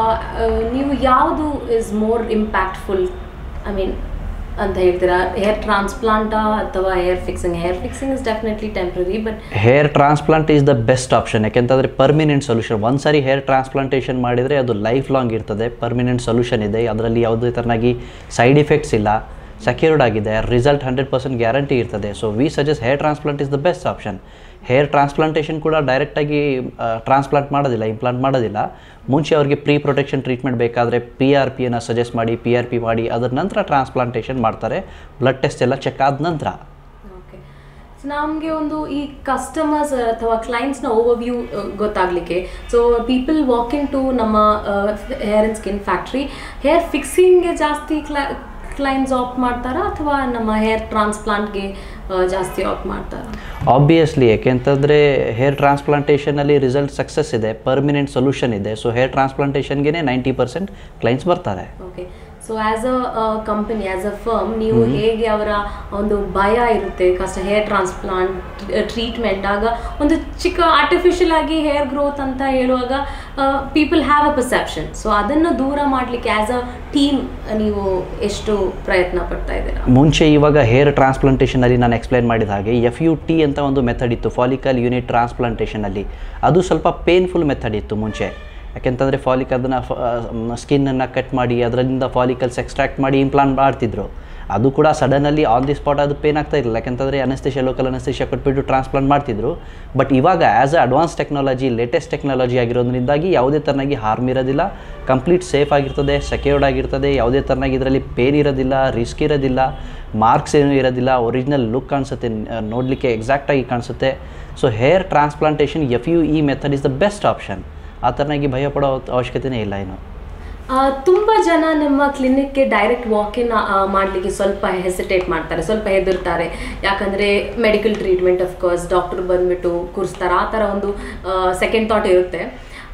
ನೀವು ಯಾವುದು is more impactful I mean ಅಂತ ಹೇಳ್ತೀರಾ ಹೇರ್ ಟ್ರಾನ್ಸ್ಪ್ಲಾಂಟಾ ಅಥವಾ hair fixing hair fixing is definitely temporary but hair transplant is the best option ಯಾಕೆಂತಂದರೆ ಪರ್ಮಿನೆಂಟ್ ಸೊಲ್ಯೂಷನ್ ಒಂದು ಸಾರಿ ಹೇರ್ ಟ್ರಾನ್ಸ್ಪ್ಲಾಂಟೇಷನ್ ಮಾಡಿದರೆ ಅದು ಲೈಫ್ ಲಾಂಗ್ ಇರ್ತದೆ ಪರ್ಮಿನೆಂಟ್ ಸೊಲ್ಯೂಷನ್ ಇದೆ ಅದರಲ್ಲಿ ಯಾವುದೇ ಥರನಾಗಿ ಸೈಡ್ ಇಫೆಕ್ಟ್ಸ್ ಇಲ್ಲ ಸೆಕ್ಯೂರ್ಡ್ ಆಗಿದೆ ರಿಸಲ್ಟ್ ಹಂಡ್ರೆಡ್ ಪರ್ಸೆಂಟ್ ಗ್ಯಾರಂಟಿ ಇರ್ತದೆ so we suggest hair transplant is the best option hair transplantation ಕೂಡ ಡೈರೆಕ್ಟಾಗಿ ಟ್ರಾನ್ಸ್ಪ್ಲಾಂಟ್ ಮಾಡೋದಿಲ್ಲ ಇಂಪ್ಲಾಂಟ್ ಮಾಡೋದಿಲ್ಲ ಮುಂಚೆ ಅವ್ರಿಗೆ ಪ್ರೀ ಪ್ರೊಟೆಕ್ಷನ್ ಟ್ರೀಟ್ಮೆಂಟ್ ಬೇಕಾದರೆ ಪಿ ಆರ್ ಪಿಯನ್ನು ಸಜೆಸ್ಟ್ ಮಾಡಿ ಪಿ ಆರ್ ಪಿ ಮಾಡಿ ಅದರ ನಂತರ ಟ್ರಾನ್ಸ್ಪ್ಲಾಂಟೇಷನ್ ಮಾಡ್ತಾರೆ ಬ್ಲಡ್ ಟೆಸ್ಟ್ ಎಲ್ಲ ಚೆಕ್ ಆದ ನಂತರ ಓಕೆ ಸೊ ನಮಗೆ ಒಂದು ಈ ಕಸ್ಟಮರ್ಸ್ ಅಥವಾ ಕ್ಲೈಂಟ್ಸ್ನ ಓವರ್ವ್ಯೂ ಗೊತ್ತಾಗಲಿಕ್ಕೆ so people walk in to ನಮ್ಮ hair and skin factory hair ಫಿಕ್ಸಿಂಗ್ಗೆ ಜಾಸ್ತಿ ಕ್ಲೈ ಕ್ಲೈಂಟ್ಸ್ ಆಪ್ಟ್ ಮಾಡ್ತಾರಾ ಅಥವಾ ನಮ್ಮ ಹೇರ್ ಟ್ರಾನ್ಸ್ಪ್ಲಾಂಟ್ಗೆ ಜಾಸ್ತಿ ಆಪ್ಟ್ ಮಾಡ್ತಾರಾ ಆಬ್ವಿಯಸ್ಲಿ ಯಾಕೆಂತಂದರೆ ಹೇರ್ ಟ್ರಾನ್ಸ್ಪ್ಲಾಂಟೇಷನಲ್ಲಿ ರಿಸಲ್ಟ್ ಸಕ್ಸಸ್ ಇದೆ ಪರ್ಮಿನೆಂಟ್ ಸೊಲ್ಯೂಷನ್ ಇದೆ ಸೊ ಹೇರ್ ಟ್ರಾನ್ಸ್ಪ್ಲಾಂಟೇಷನ್ಗೆ ನೈಂಟಿ ಪರ್ಸೆಂಟ್ ಕ್ಲೈಂಟ್ಸ್ ಬರ್ತಾರೆ okay so as a company as a firm ನೀವು ಹೇಗೆ ಅವರ ಒಂದು ಭಯ ಇರುತ್ತೆ ಕಷ್ಟ ಹೇರ್ ಟ್ರಾನ್ಸ್ಪ್ಲಾಂಟ್ ಟ್ರೀಟ್ಮೆಂಟ್ ಆಗ ಒಂದು ಚಿಕ್ಕ ಆರ್ಟಿಫಿಷಿಯಲ್ ಆಗಿ ಹೇರ್ ಗ್ರೋತ್ ಅಂತ ಹೇಳುವಾಗ people have a perception so ಅದನ್ನು ದೂರ ಮಾಡಲಿಕ್ಕೆ ಆ್ಯಸ್ ಅ ಟೀಮ್ ನೀವು ಎಷ್ಟು ಪ್ರಯತ್ನ ಪಡ್ತಾ ಇದ್ದೀರಾ ಮುಂಚೆ ಇವಾಗ ಹೇರ್ ಟ್ರಾನ್ಸ್ಪ್ಲಾಂಟೇಷನಲ್ಲಿ ನಾನು ಎಕ್ಸ್ಪ್ಲೈನ್ ಮಾಡಿದ ಹಾಗೆ ಎಫ್ ಯು ಟಿ ಅಂತ ಒಂದು ಮೆಥಡ್ ಇತ್ತು ಫಾಲಿಕಲ್ ಯೂನಿಟ್ ಟ್ರಾನ್ಸ್ಪ್ಲಾಂಟೇಷನಲ್ಲಿ ಅದು ಸ್ವಲ್ಪ ಪೇನ್ಫುಲ್ ಮೆಥಡ್ ಇತ್ತು ಮುಂಚೆ ಯಾಕೆಂತಂದರೆ ಫಾಲಿಕ್ ಅದನ್ನು ಸ್ಕಿನ್ನನ್ನು ಕಟ್ ಮಾಡಿ ಅದರಿಂದ ಫಾಲಿಕಲ್ಸ್ ಎಕ್ಸ್ಟ್ರಾಕ್ಟ್ ಮಾಡಿ ಇಂಪ್ಲಾಂಟ್ ಮಾಡ್ತಿದ್ರು ಅದು ಕೂಡ ಸಡನಲ್ಲಿ ಆನ್ ದಿ ಸ್ಪಾಟ್ ಅದು ಪೇನ್ ಆಗ್ತಾ ಇರಲಿಲ್ಲ ಯಾಕೆಂತಂದರೆ ಅನಸ್ತೇಷಿಯಾ ಲೋಕಲ್ ಅನಸ್ತೇಷಿಯಾ ಕೊಟ್ಬಿಟ್ಟು ಟ್ರಾನ್ಸ್ಪ್ಲಾಂಟ್ ಮಾಡ್ತಿದ್ರು ಬಟ್ ಇವಾಗ as a advance technology latest technology ಆಗಿರೋದ್ರಿಂದಾಗಿ ಯಾವುದೇ ಥರನಾಗಿ ಹಾರ್ಮ್ ಇರೋದಿಲ್ಲ ಕಂಪ್ಲೀಟ್ ಸೇಫ್ ಆಗಿರ್ತದೆ ಸೆಕ್ಯೂರ್ಡ್ ಆಗಿರ್ತದೆ ಯಾವುದೇ ಥರನಾಗಿ ಇದರಲ್ಲಿ ಪೇನ್ ಇರೋದಿಲ್ಲ ರಿಸ್ಕ್ ಇರೋದಿಲ್ಲ ಮಾರ್ಕ್ಸ್ ಏನೂ ಇರೋದಿಲ್ಲ ಒರಿಜಿನಲ್ ಲುಕ್ ಕಾಣಿಸುತ್ತೆ ನೋಡಲಿಕ್ಕೆ ಎಕ್ಸಾಕ್ಟಾಗಿ ಕಾಣಿಸುತ್ತೆ so hair transplantation if you ಈ method is the best option ಆ ಥರನಾಗಿ ಭಯ ಪಡೋ ಅವಶ್ಯಕತೆನೇ ಇಲ್ಲ ಇನ್ನು ಆ, ತುಂಬಾ ಜನ ನಿಮ್ಮ ಕ್ಲಿನಿಕ್ಗೆ ಡೈರೆಕ್ಟ್ ವಾಕ್ ಇನ್ ಮಾಡಲಿಕ್ಕೆ ಸ್ವಲ್ಪ ಹೆಸಿಟೇಟ್ ಮಾಡ್ತಾರೆ ಸ್ವಲ್ಪ ಹೆದರ್ತಾರೆ ಯಾಕಂದ್ರೆ medical treatment of course doctor ಬಂದ್ಬಿಟ್ಟು ಕೂರಿಸ್ತಾರೆ ಆ ಥರ ಒಂದು ಸೆಕೆಂಡ್ ಥಾಟ್ ಇರುತ್ತೆ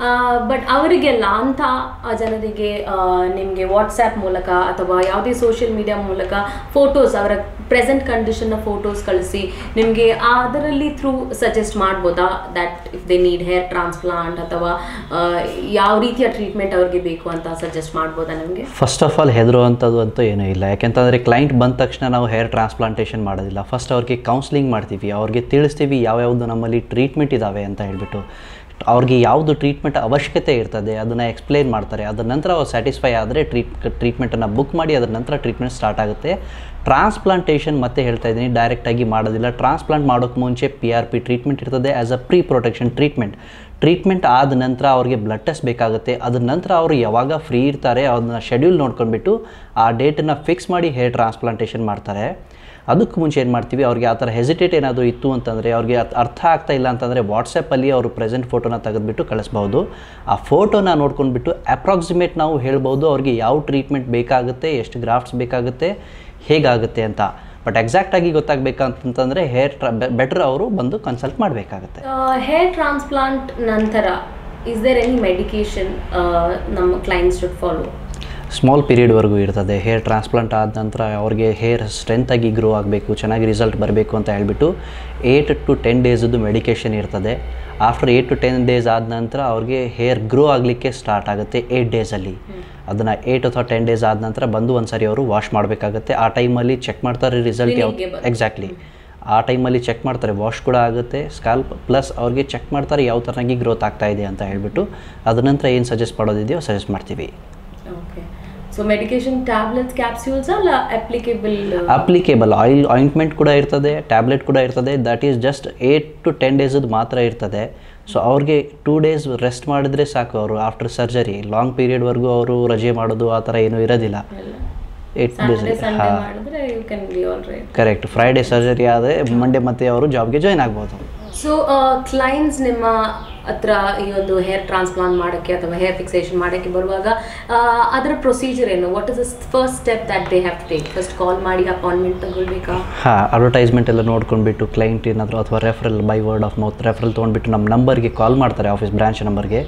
ಬಟ್ ಅವರಿಗೆಲ್ಲ ಅಂಥ ಆ ಜನರಿಗೆ ನಿಮಗೆ ವಾಟ್ಸ್ಯಾಪ್ ಮೂಲಕ ಅಥವಾ ಯಾವುದೇ ಸೋಷಿಯಲ್ ಮೀಡಿಯಾ ಮೂಲಕ ಫೋಟೋಸ್ ಅವರ ಪ್ರೆಸೆಂಟ್ ಕಂಡೀಷನ್ನ ಫೋಟೋಸ್ ಕಳಿಸಿ ನಿಮಗೆ ಅದರಲ್ಲಿ ಥ್ರೂ ಸಜೆಸ್ಟ್ ಮಾಡ್ಬೋದಾ that if they need hair transplant ಅಥವಾ ಆ, ಯಾವ ರೀತಿಯ ಟ್ರೀಟ್ಮೆಂಟ್ ಅವ್ರಿಗೆ ಬೇಕು ಅಂತ ಸಜೆಸ್ಟ್ ಮಾಡ್ಬೋದಾ ನಿಮಗೆ ಫಸ್ಟ್ ಆಫ್ ಆಲ್ ಹೆದರುವಂಥದ್ದು ಅಂತೂ ಏನೂ ಇಲ್ಲ ಯಾಕೆಂತಂದರೆ ಕ್ಲೈಂಟ್ ಬಂದ ತಕ್ಷಣ ನಾವು ಹೇರ್ ಟ್ರಾನ್ಸ್ಪ್ಲಾಂಟೇಷನ್ ಮಾಡೋದಿಲ್ಲ ಫಸ್ಟ್ ಅವ್ರಿಗೆ ಕೌನ್ಸ್ಲಿಂಗ್ ಮಾಡ್ತೀವಿ ಅವ್ರಿಗೆ ತಿಳಿಸ್ತೀವಿ ಯಾವ್ಯಾವುದು ನಮ್ಮಲ್ಲಿ ಟ್ರೀಟ್ಮೆಂಟ್ ಇದ್ದಾವೆ ಅಂತ ಹೇಳ್ಬಿಟ್ಟು ಅವ್ರಿಗೆ ಯಾವುದು ಟ್ರೀಟ್ಮೆಂಟ್ ಅವಶ್ಯಕತೆ ಇರ್ತದೆ ಅದನ್ನು ಎಕ್ಸ್ಪ್ಲೇನ್ ಮಾಡ್ತಾರೆ ಅದರ ನಂತರ ಅವ್ರು ಸ್ಯಾಟಿಸ್ಫೈ ಆದರೆ ಟ್ರೀಟ್ ಟ್ರೀಟ್ಮೆಂಟನ್ನು ಬುಕ್ ಮಾಡಿ ಅದರ ನಂತರ ಟ್ರೀಟ್ಮೆಂಟ್ ಸ್ಟಾರ್ಟ್ ಆಗುತ್ತೆ ಟ್ರಾನ್ಸ್ಪ್ಲಾಂಟೇಷನ್ ಮತ್ತೆ ಹೇಳ್ತಾ ಇದ್ದೀನಿ ಡೈರೆಕ್ಟಾಗಿ ಮಾಡೋದಿಲ್ಲ ಟ್ರಾನ್ಸ್ಪ್ಲಾಂಟ್ ಮಾಡೋಕ್ಕೆ ಮುಂಚೆ ಪಿ ಆರ್ ಪಿ ಟ್ರೀಟ್ಮೆಂಟ್ ಇರ್ತದೆ as a pre protection treatment treatment ಆದ ನಂತರ ಅವ್ರಿಗೆ ಬ್ಲಡ್ ಟೆಸ್ಟ್ ಬೇಕಾಗುತ್ತೆ ಅದ್ರ ನಂತರ ಅವರು ಯಾವಾಗ ಫ್ರೀ ಇರ್ತಾರೆ ಅದನ್ನ ಶೆಡ್ಯೂಲ್ ನೋಡ್ಕೊಂಡ್ಬಿಟ್ಟು ಆ ಡೇಟನ್ನು ಫಿಕ್ಸ್ ಮಾಡಿ ಹೇರ್ ಟ್ರಾನ್ಸ್ಪ್ಲಾಂಟೇಷನ್ ಮಾಡ್ತಾರೆ ಅದಕ್ಕೆ ಮುಂಚೆ ಏನು ಮಾಡ್ತೀವಿ ಅವ್ರಿಗೆ ಆ ಥರ ಹೆಸಿಟೇಟ್ ಏನಾದರೂ ಇತ್ತು ಅಂತಂದರೆ ಅವ್ರಿಗೆ ಅದ್ ಅರ್ಥ ಆಗ್ತಾ ಇಲ್ಲ ಅಂತಂದರೆ ವಾಟ್ಸಪ್ಪಲ್ಲಿ ಅವರು ಪ್ರೆಸೆಂಟ್ ಫೋಟೋನ ತೆಗೆದುಬಿಟ್ಟು ಕಳಿಸ್ಬೋದು ಆ ಫೋಟೋನ ನೋಡ್ಕೊಂಡ್ಬಿಟ್ಟು ಅಪ್ರಾಕ್ಸಿಮೇಟ್ ನಾವು ಹೇಳ್ಬೋದು ಅವ್ರಿಗೆ ಯಾವ ಟ್ರೀಟ್ಮೆಂಟ್ ಬೇಕಾಗುತ್ತೆ ಎಷ್ಟು ಗ್ರಾಫ್ಟ್ಸ್ ಬೇಕಾಗುತ್ತೆ ಹೇಗಾಗುತ್ತೆ ಅಂತ ಬಟ್ ಎಕ್ಸಾಕ್ಟಾಗಿ ಗೊತ್ತಾಗಬೇಕಂತಂದರೆ ಹೇರ್ ಟ್ರಾ ಬೆಟರ್ ಅವರು ಬಂದು ಕನ್ಸಲ್ಟ್ ಮಾಡಬೇಕಾಗತ್ತೆ ಹೇರ್ ಟ್ರಾನ್ಸ್ಪ್ಲಾಂಟ್ ನಂತರ ಇಸ್ ದೇರ್ ಎನಿ ಮೆಡಿಕೇಶನ್ ನಮ್ಮ ಕ್ಲೈಂಟ್ಸ್ ಶುಡ್ ಫಾಲೋ ಸ್ಮಾಲ್ ಪೀರಿಯಡ್ವರೆಗೂ ಇರ್ತದೆ ಹೇರ್ ಟ್ರಾನ್ಸ್ಪ್ಲಾಂಟ್ ಆದ ನಂತರ ಅವ್ರಿಗೆ ಹೇರ್ ಸ್ಟ್ರೆಂತಾಗಿ ಗ್ರೋ ಆಗಬೇಕು ಚೆನ್ನಾಗಿ ರಿಸಲ್ಟ್ ಬರಬೇಕು ಅಂತ ಹೇಳ್ಬಿಟ್ಟು ಏಯ್ಟ್ ಟು ಟೆನ್ ಡೇಸದ್ದು ಮೆಡಿಕೇಷನ್ ಇರ್ತದೆ after eight to ten days ಆದ ನಂತರ ಅವ್ರಿಗೆ ಹೇರ್ ಗ್ರೋ ಆಗಲಿಕ್ಕೆ ಸ್ಟಾರ್ಟ್ ಆಗುತ್ತೆ ಏಯ್ಟ್ ಡೇಸಲ್ಲಿ ಅದನ್ನು ಏಯ್ಟ್ ಅಥವಾ ಟೆನ್ ಡೇಸ್ ಆದ ನಂತರ ಬಂದು ಒಂದು ಸಾರಿ ಅವರು ವಾಶ್ ಮಾಡಬೇಕಾಗುತ್ತೆ ಆ ಟೈಮಲ್ಲಿ ಚೆಕ್ ಮಾಡ್ತಾರೆ ರಿಸಲ್ಟ್ ಯಾವ Clinic ಗೆ ಬಂದು. ಎಕ್ಸಾಕ್ಟ್ಲಿ ಆ ಟೈಮಲ್ಲಿ ಚೆಕ್ ಮಾಡ್ತಾರೆ ವಾಶ್ ಕೂಡ ಆಗುತ್ತೆ ಸ್ಕಾಲ್ಪ್ ಪ್ಲಸ್ ಅವ್ರಿಗೆ ಚೆಕ್ ಮಾಡ್ತಾರೆ ಯಾವ ಥರನಾಗಿ ಗ್ರೋತ್ ಆಗ್ತಾ ಇದೆ ಅಂತ ಹೇಳ್ಬಿಟ್ಟು ಅದ ನಂತರ ಏನು ಸಜೆಸ್ಟ್ ಮಾಡೋದಿದೆಯೋ ಸಜೆಸ್ಟ್ ಮಾಡ್ತೀವಿ okay so medication tablets capsules ಅಲ್ಲ ಅಪ್ಲಿಕೇಬಲ್ ಅಪ್ಲಿಕೇಬಲ್ ಆಯಿಲ್ ಆಯಿಂಟ್ಮೆಂಟ್ ಕೂಡ ಇರ್ತದೆ ಟ್ಯಾಬ್ಲೆಟ್ ಕೂಡ ಇರ್ತದೆ that is just eight to ten ಡೇಸದ್ದು ಮಾತ್ರ ಇರ್ತದೆ ಸೊ ಅವ್ರಿಗೆ ಟೂ ಡೇಸ್ ರೆಸ್ಟ್ ಮಾಡಿದ್ರೆ ಸಾಕು ಅವರು ಆಫ್ಟರ್ ಸರ್ಜರಿ ಲಾಂಗ್ ಪೀರಿಯಡ್ವರೆಗೂ ಅವರು ರಜೆ ಮಾಡೋದು ಆ ಥರ ಏನೂ ಇರೋದಿಲ್ಲ ಏಯ್ಟ್ ಡೇಸ್ ಸ್ಯಾಟರ್ಡೆ ಸಂಡೇ ಹಾಂ ಮಾಡಿದ್ರೆ you can be all right correct Friday surgery ಆದರೆ ಮಂಡೇ ಮತ್ತೆ ಅವರು ಜಾಬ್ಗೆ ಜಾಯ್ನ್ ಆಗ್ಬೋದು ಸೊ ಕ್ಲೈಂಟ್ಸ್ ನಿಮ್ಮ ಹತ್ರ ಈ ಒಂದು ಹೇರ್ ಟ್ರಾನ್ಸ್ಪ್ಲಾಂಟ್ ಮಾಡೋಕ್ಕೆ ಅಥವಾ ಹೇರ್ ಫಿಕ್ಸೇಷನ್ ಮಾಡೋಕ್ಕೆ ಬರುವಾಗ ಆ, ಅದರ ಪ್ರೊಸೀಜರ್ ಏನು what is the first step that they have to take first call ಮಾಡಿ ಅಪಾಯಿಂಟ್ಮೆಂಟ್ ತಗೊಳ್ಬೇಕಾ ಹಾಂ ಅಡ್ವರ್ಟೈಸ್ಮೆಂಟ್ ಎಲ್ಲ ನೋಡ್ಕೊಂಡ್ಬಿಟ್ಟು ಕ್ಲೈಂಟ್ ಏನಾದರೂ ಅಥವಾ referral by word of mouth referral ತೊಗೊಂಡ್ಬಿಟ್ಟು ನಮ್ಮ ನಂಬರ್ಗೆ ಕಾಲ್ ಮಾಡ್ತಾರೆ ಆಫೀಸ್ ಬ್ರಾಂಚ್ ನಂಬರ್ಗೆ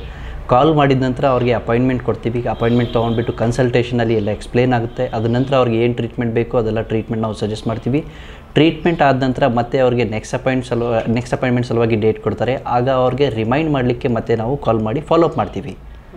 ಕಾಲ್ ಮಾಡಿದ ನಂತರ ಅವ್ರಿಗೆ ಅಪಾಯಿಂಟ್ಮೆಂಟ್ ಕೊಡ್ತೀವಿ ಅಪಾಯಿಂಟ್ಮೆಂಟ್ ತೊಗೊಂಡ್ಬಿಟ್ಟು ಕನ್ಸಲ್ಟೇಷನಲ್ಲಿ ಎಲ್ಲ ಎಕ್ಸ್ಪ್ಲೇನ್ ಆಗುತ್ತೆ ಅದ ನಂತರ ಅವ್ರಿಗೆ ಏನು ಟ್ರೀಟ್ಮೆಂಟ್ ಬೇಕೋ ಅದೆಲ್ಲ ಟ್ರೀಟ್ಮೆಂಟ್ ನಾವು ಸಜೆಸ್ಟ್ ಮಾಡ್ತೀವಿ ಟ್ರೀಟ್ಮೆಂಟ್ ಆದ ನಂತರ ಮತ್ತೆ ಅವ್ರಿಗೆ ನೆಕ್ಸ್ಟ್ ಅಪಾಯಿಂಟ್ ಸಲುವ ನೆಕ್ಸ್ಟ್ ಅಪಾಯಿಂಟ್ಮೆಂಟ್ ಸಲುವಾಗಿ ಡೇಟ್ ಕೊಡ್ತಾರೆ ಆಗ ಅವ್ರಿಗೆ ರಿಮೈಂಡ್ ಮಾಡಲಿಕ್ಕೆ ಮತ್ತೆ ನಾವು ಕಾಲ್ ಮಾಡಿ ಫಾಲೋ ಅಪ್ ಮಾಡ್ತೀವಿ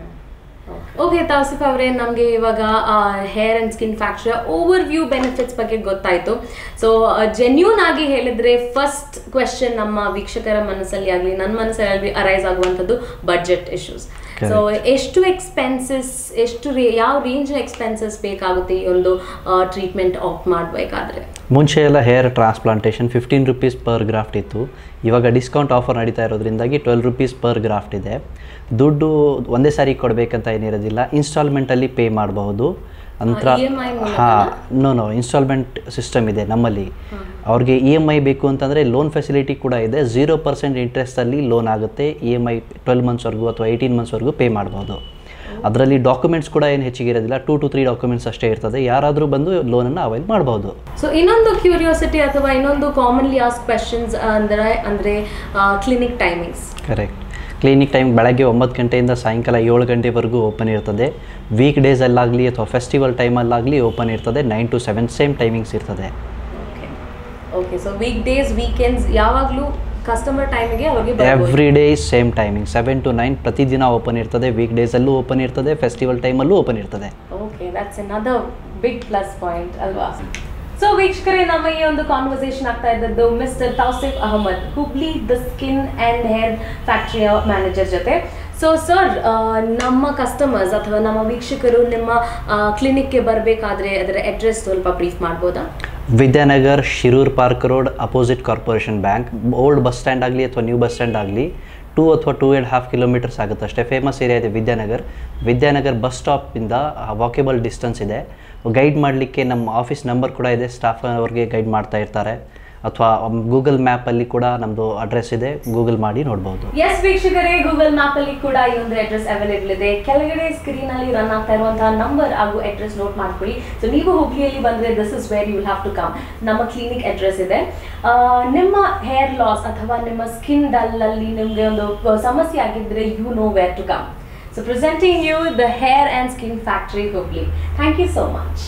ಓಕೆ ತೌಸಿಫ್ ಅವರೇ ನಮಗೆ ಇವಾಗ ಹೇರ್ ಆ್ಯಂಡ್ ಸ್ಕಿನ್ ಫ್ಯಾಕ್ಟ್ರಿಯ ಓವರ್ ವ್ಯೂ ಬೆನಿಫಿಟ್ಸ್ ಬಗ್ಗೆ ಗೊತ್ತಾಯಿತು ಸೊ ಜೆನ್ಯೂನ್ ಆಗಿ ಹೇಳಿದ್ರೆ ಫಸ್ಟ್ ಕ್ವೆಶನ್ ನಮ್ಮ ವೀಕ್ಷಕರ ಮನಸ್ಸಲ್ಲಿ ಆಗಲಿ ನನ್ನ ಮನಸ್ಸಲ್ಲಿ ಅರೈಸ್ ಆಗುವಂಥದ್ದು ಬಡ್ಜೆಟ್ ಇಶ್ಯೂಸ್ ಸೊ ಎಷ್ಟು ಎಕ್ಸ್ಪೆನ್ಸಸ್ ಎಷ್ಟು ರೇ ಯಾವ ರೇಂಜ್ ಎಕ್ಸ್ಪೆನ್ಸಸ್ ಬೇಕಾಗುತ್ತೆ ಈ ಒಂದು ಟ್ರೀಟ್ಮೆಂಟ್ ಆಫ್ ಮಾಡಬೇಕಾದ್ರೆ ಮುಂಚೆ ಎಲ್ಲ hair transplantation fifteen rupees per graft ಇತ್ತು ಇವಾಗ ಡಿಸ್ಕೌಂಟ್ ಆಫರ್ ನಡೀತಾ ಇರೋದ್ರಿಂದಾಗಿ ಟ್ವೆಲ್ ರುಪೀಸ್ ಪರ್ ಗ್ರಾಫ್ಟ್ ಇದೆ ದುಡ್ಡು ಒಂದೇ ಸಾರಿ ಕೊಡಬೇಕಂತ ಏನಿರೋದಿಲ್ಲ ಇನ್ಸ್ಟಾಲ್ಮೆಂಟಲ್ಲಿ ಪೇ ಮಾಡಬಹುದು ನಂತರ EMI ಮೂಲಕನಾ? ಹಾಂ ನೋ ನೋ ಇನ್ಸ್ಟಾಲ್ಮೆಂಟ್ ಸಿಸ್ಟಮ್ ಇದೆ ನಮ್ಮಲ್ಲಿ ಅವ್ರಿಗೆ ಇ ಎಮ್ ಐ ಬೇಕು ಅಂತಂದರೆ ಲೋನ್ ಫೆಸಿಲಿಟಿ ಕೂಡ ಇದೆ ಝೀರೋ ಪರ್ಸೆಂಟ್ ಇಂಟ್ರೆಸ್ಟಲ್ಲಿ ಲೋನ್ ಆಗುತ್ತೆ ಇ ಎಮ್ ಐ ಟ್ವೆಲ್ ಮಂತ್ಸ್ವರೆಗೂ ಅಥವಾ ಏಯ್ಟೀನ್ ಮಂತ್ಸ್ವರೆಗೂ ಪೇ ಮಾಡ್ಬೋದು ಅದರಲ್ಲಿ ಡಾಕ್ಯುಮೆಂಟ್ಸ್ ಕೂಡ ಏನು ಹೆಚ್ಚಿಗೆ ಇರೋದಿಲ್ಲ ಟೂ ಟು ತ್ರೀ ಡಾಕ್ಯುಮೆಂಟ್ಸ್ ಅಷ್ಟೇ ಇರ್ತದೆ ಯಾರಾದರೂ ಬಂದು ಲೋನನ್ನು ಅವೈಲ್ ಮಾಡ್ಬೋದು ಸೊ ಇನ್ನೊಂದು ಕ್ಯೂರಿಯಾಸಿಟಿ ಅಥವಾ ಇನ್ನೊಂದು ಕಾಮನ್ಲಿ ಆಸ್ ಕ್ವೆಶನ್ಸ್ ಅಂದರೆ ಅಂದರೆ clinic timings correct clinic time ಬೆಳಗ್ಗೆ ಒಂಬತ್ತು ಗಂಟೆಯಿಂದ ಸಾಯಂಕಾಲ ಏಳು ಗಂಟೆವರೆಗೂ ಓಪನ್ ಇರ್ತದೆ ವೀಕ್ ಡೇಸಲ್ಲಾಗಲಿ ಅಥವಾ ಫೆಸ್ಟಿವಲ್ ಟೈಮಲ್ಲಾಗಲಿ ಓಪನ್ ಇರ್ತದೆ nine to seven same timings ಇರ್ತದೆ okay okay so weekdays weekends ಯಾವಾಗಲೂ ಕಸ್ಟಮರ್ ಟೈಮಿಗೆ ಅವ್ರಿಗೆ ಬರ್ಬೋದು every day same timing seven to nine ಪ್ರತಿದಿನ ಓಪನ್ ಇರ್ತದೆ ವೀಕ್ ಡೇಸಲ್ಲೂ ಓಪನ್ ಇರ್ತದೆ ಫೆಸ್ಟಿವಲ್ ಟೈಮಲ್ಲೂ ಓಪನ್ ಇರ್ತದೆ okay that's another big plus point ಅಲ್ವಾ ಸೊ ವೀಕ್ಷಕರೇ ನಮ್ಮ ಈ ಒಂದು ಕಾನ್ವರ್ಸೇಷನ್ ಆಗ್ತಾ ಇದ್ದದ್ದು Mister Tauseef Ahmad Hubli the skin and hair ಫ್ಯಾಕ್ಟ್ರಿಯ ಮ್ಯಾನೇಜರ್ ಜೊತೆ ಸೊ ಸರ್ ನಮ್ಮ ಕಸ್ಟಮರ್ಸ್ ಅಥವಾ ನಮ್ಮ ವೀಕ್ಷಕರು ನಿಮ್ಮ ಕ್ಲಿನಿಕ್ಗೆ ಬರಬೇಕಾದ್ರೆ ಅದರ ಅಡ್ರೆಸ್ ಸ್ವಲ್ಪ ಬ್ರೀಫ್ ಮಾಡ್ಬೋದಾ Vidyanagar Shirur park road opposite corporation bank old bus stand ಆಗಲಿ ಅಥವಾ ನ್ಯೂ ಬಸ್ ಸ್ಟ್ಯಾಂಡ್ ಆಗಲಿ ಟೂ ಅಥವಾ ಟೂ ಆ್ಯಂಡ್ ಹಾಫ್ ಕಿಲೋಮೀಟರ್ಸ್ ಆಗುತ್ತೆ ಅಷ್ಟೇ ಫೇಮಸ್ ಏರಿಯಾ ಇದೆ ವಿದ್ಯಾನಗರ್ ವಿದ್ಯಾನಗರ್ ಬಸ್ ಸ್ಟಾಪಿಂದ ವಾಕೇಬಲ್ ಡಿಸ್ಟೆನ್ಸ್ ಇದೆ ಗೈಡ್ ಮಾಡಲಿಕ್ಕೆ ನಮ್ಮ ಆಫೀಸ್ ನಂಬರ್ ಕೂಡ ಇದೆ ಸ್ಟಾಫ್ ಅವ್ರಿಗೆ ಗೈಡ್ ಮಾಡ್ತಾ ಇರ್ತಾರೆ ಅಥವಾ ಗೂಗಲ್ ಮ್ಯಾಪಲ್ಲಿ ಕೂಡ ನಮ್ಮದು ಅಡ್ರೆಸ್ ಇದೆ ಗೂಗಲ್ ಮಾಡಿ ನೋಡ್ಬೋದು ಎಸ್ ವೀಕ್ಷಕರೇ ಗೂಗಲ್ ಮ್ಯಾಪ್ ಅಲ್ಲಿ ಕೂಡ ಈ ಒಂದು ಅಡ್ರೆಸ್ ಅವೈಲೇಬಲ್ ಇದೆ ಕೆಳಗಡೆ ಸ್ಕ್ರೀನ್ ಅಲ್ಲಿ ರನ್ ಆಗ್ತಾ ಇರುವಂತಹ ನಂಬರ್ ಹಾಗೂ ಅಡ್ರೆಸ್ ನೋಟ್ ಮಾಡ್ಕೊಳ್ಳಿ ಸೊ ನೀವು ಹುಬ್ಳಿಯಲ್ಲಿ ಬಂದ್ರೆ this is where you have to come ನಮ್ಮ ಕ್ಲಿನಿಕ್ ಅಡ್ರೆಸ್ ಇದೆ ಆ, ನಿಮ್ಮ ಹೇರ್ ಲಾಸ್ ಅಥವಾ ನಿಮ್ಮ ಸ್ಕಿನ್ ಡಲ್ ಅಲ್ಲಿ ನಿಮಗೆ ಒಂದು ಆ, ಸಮಸ್ಯೆ ಆಗಿದ್ರೆ you know where to come so presenting you the hair and skin factory Hubli thank you so much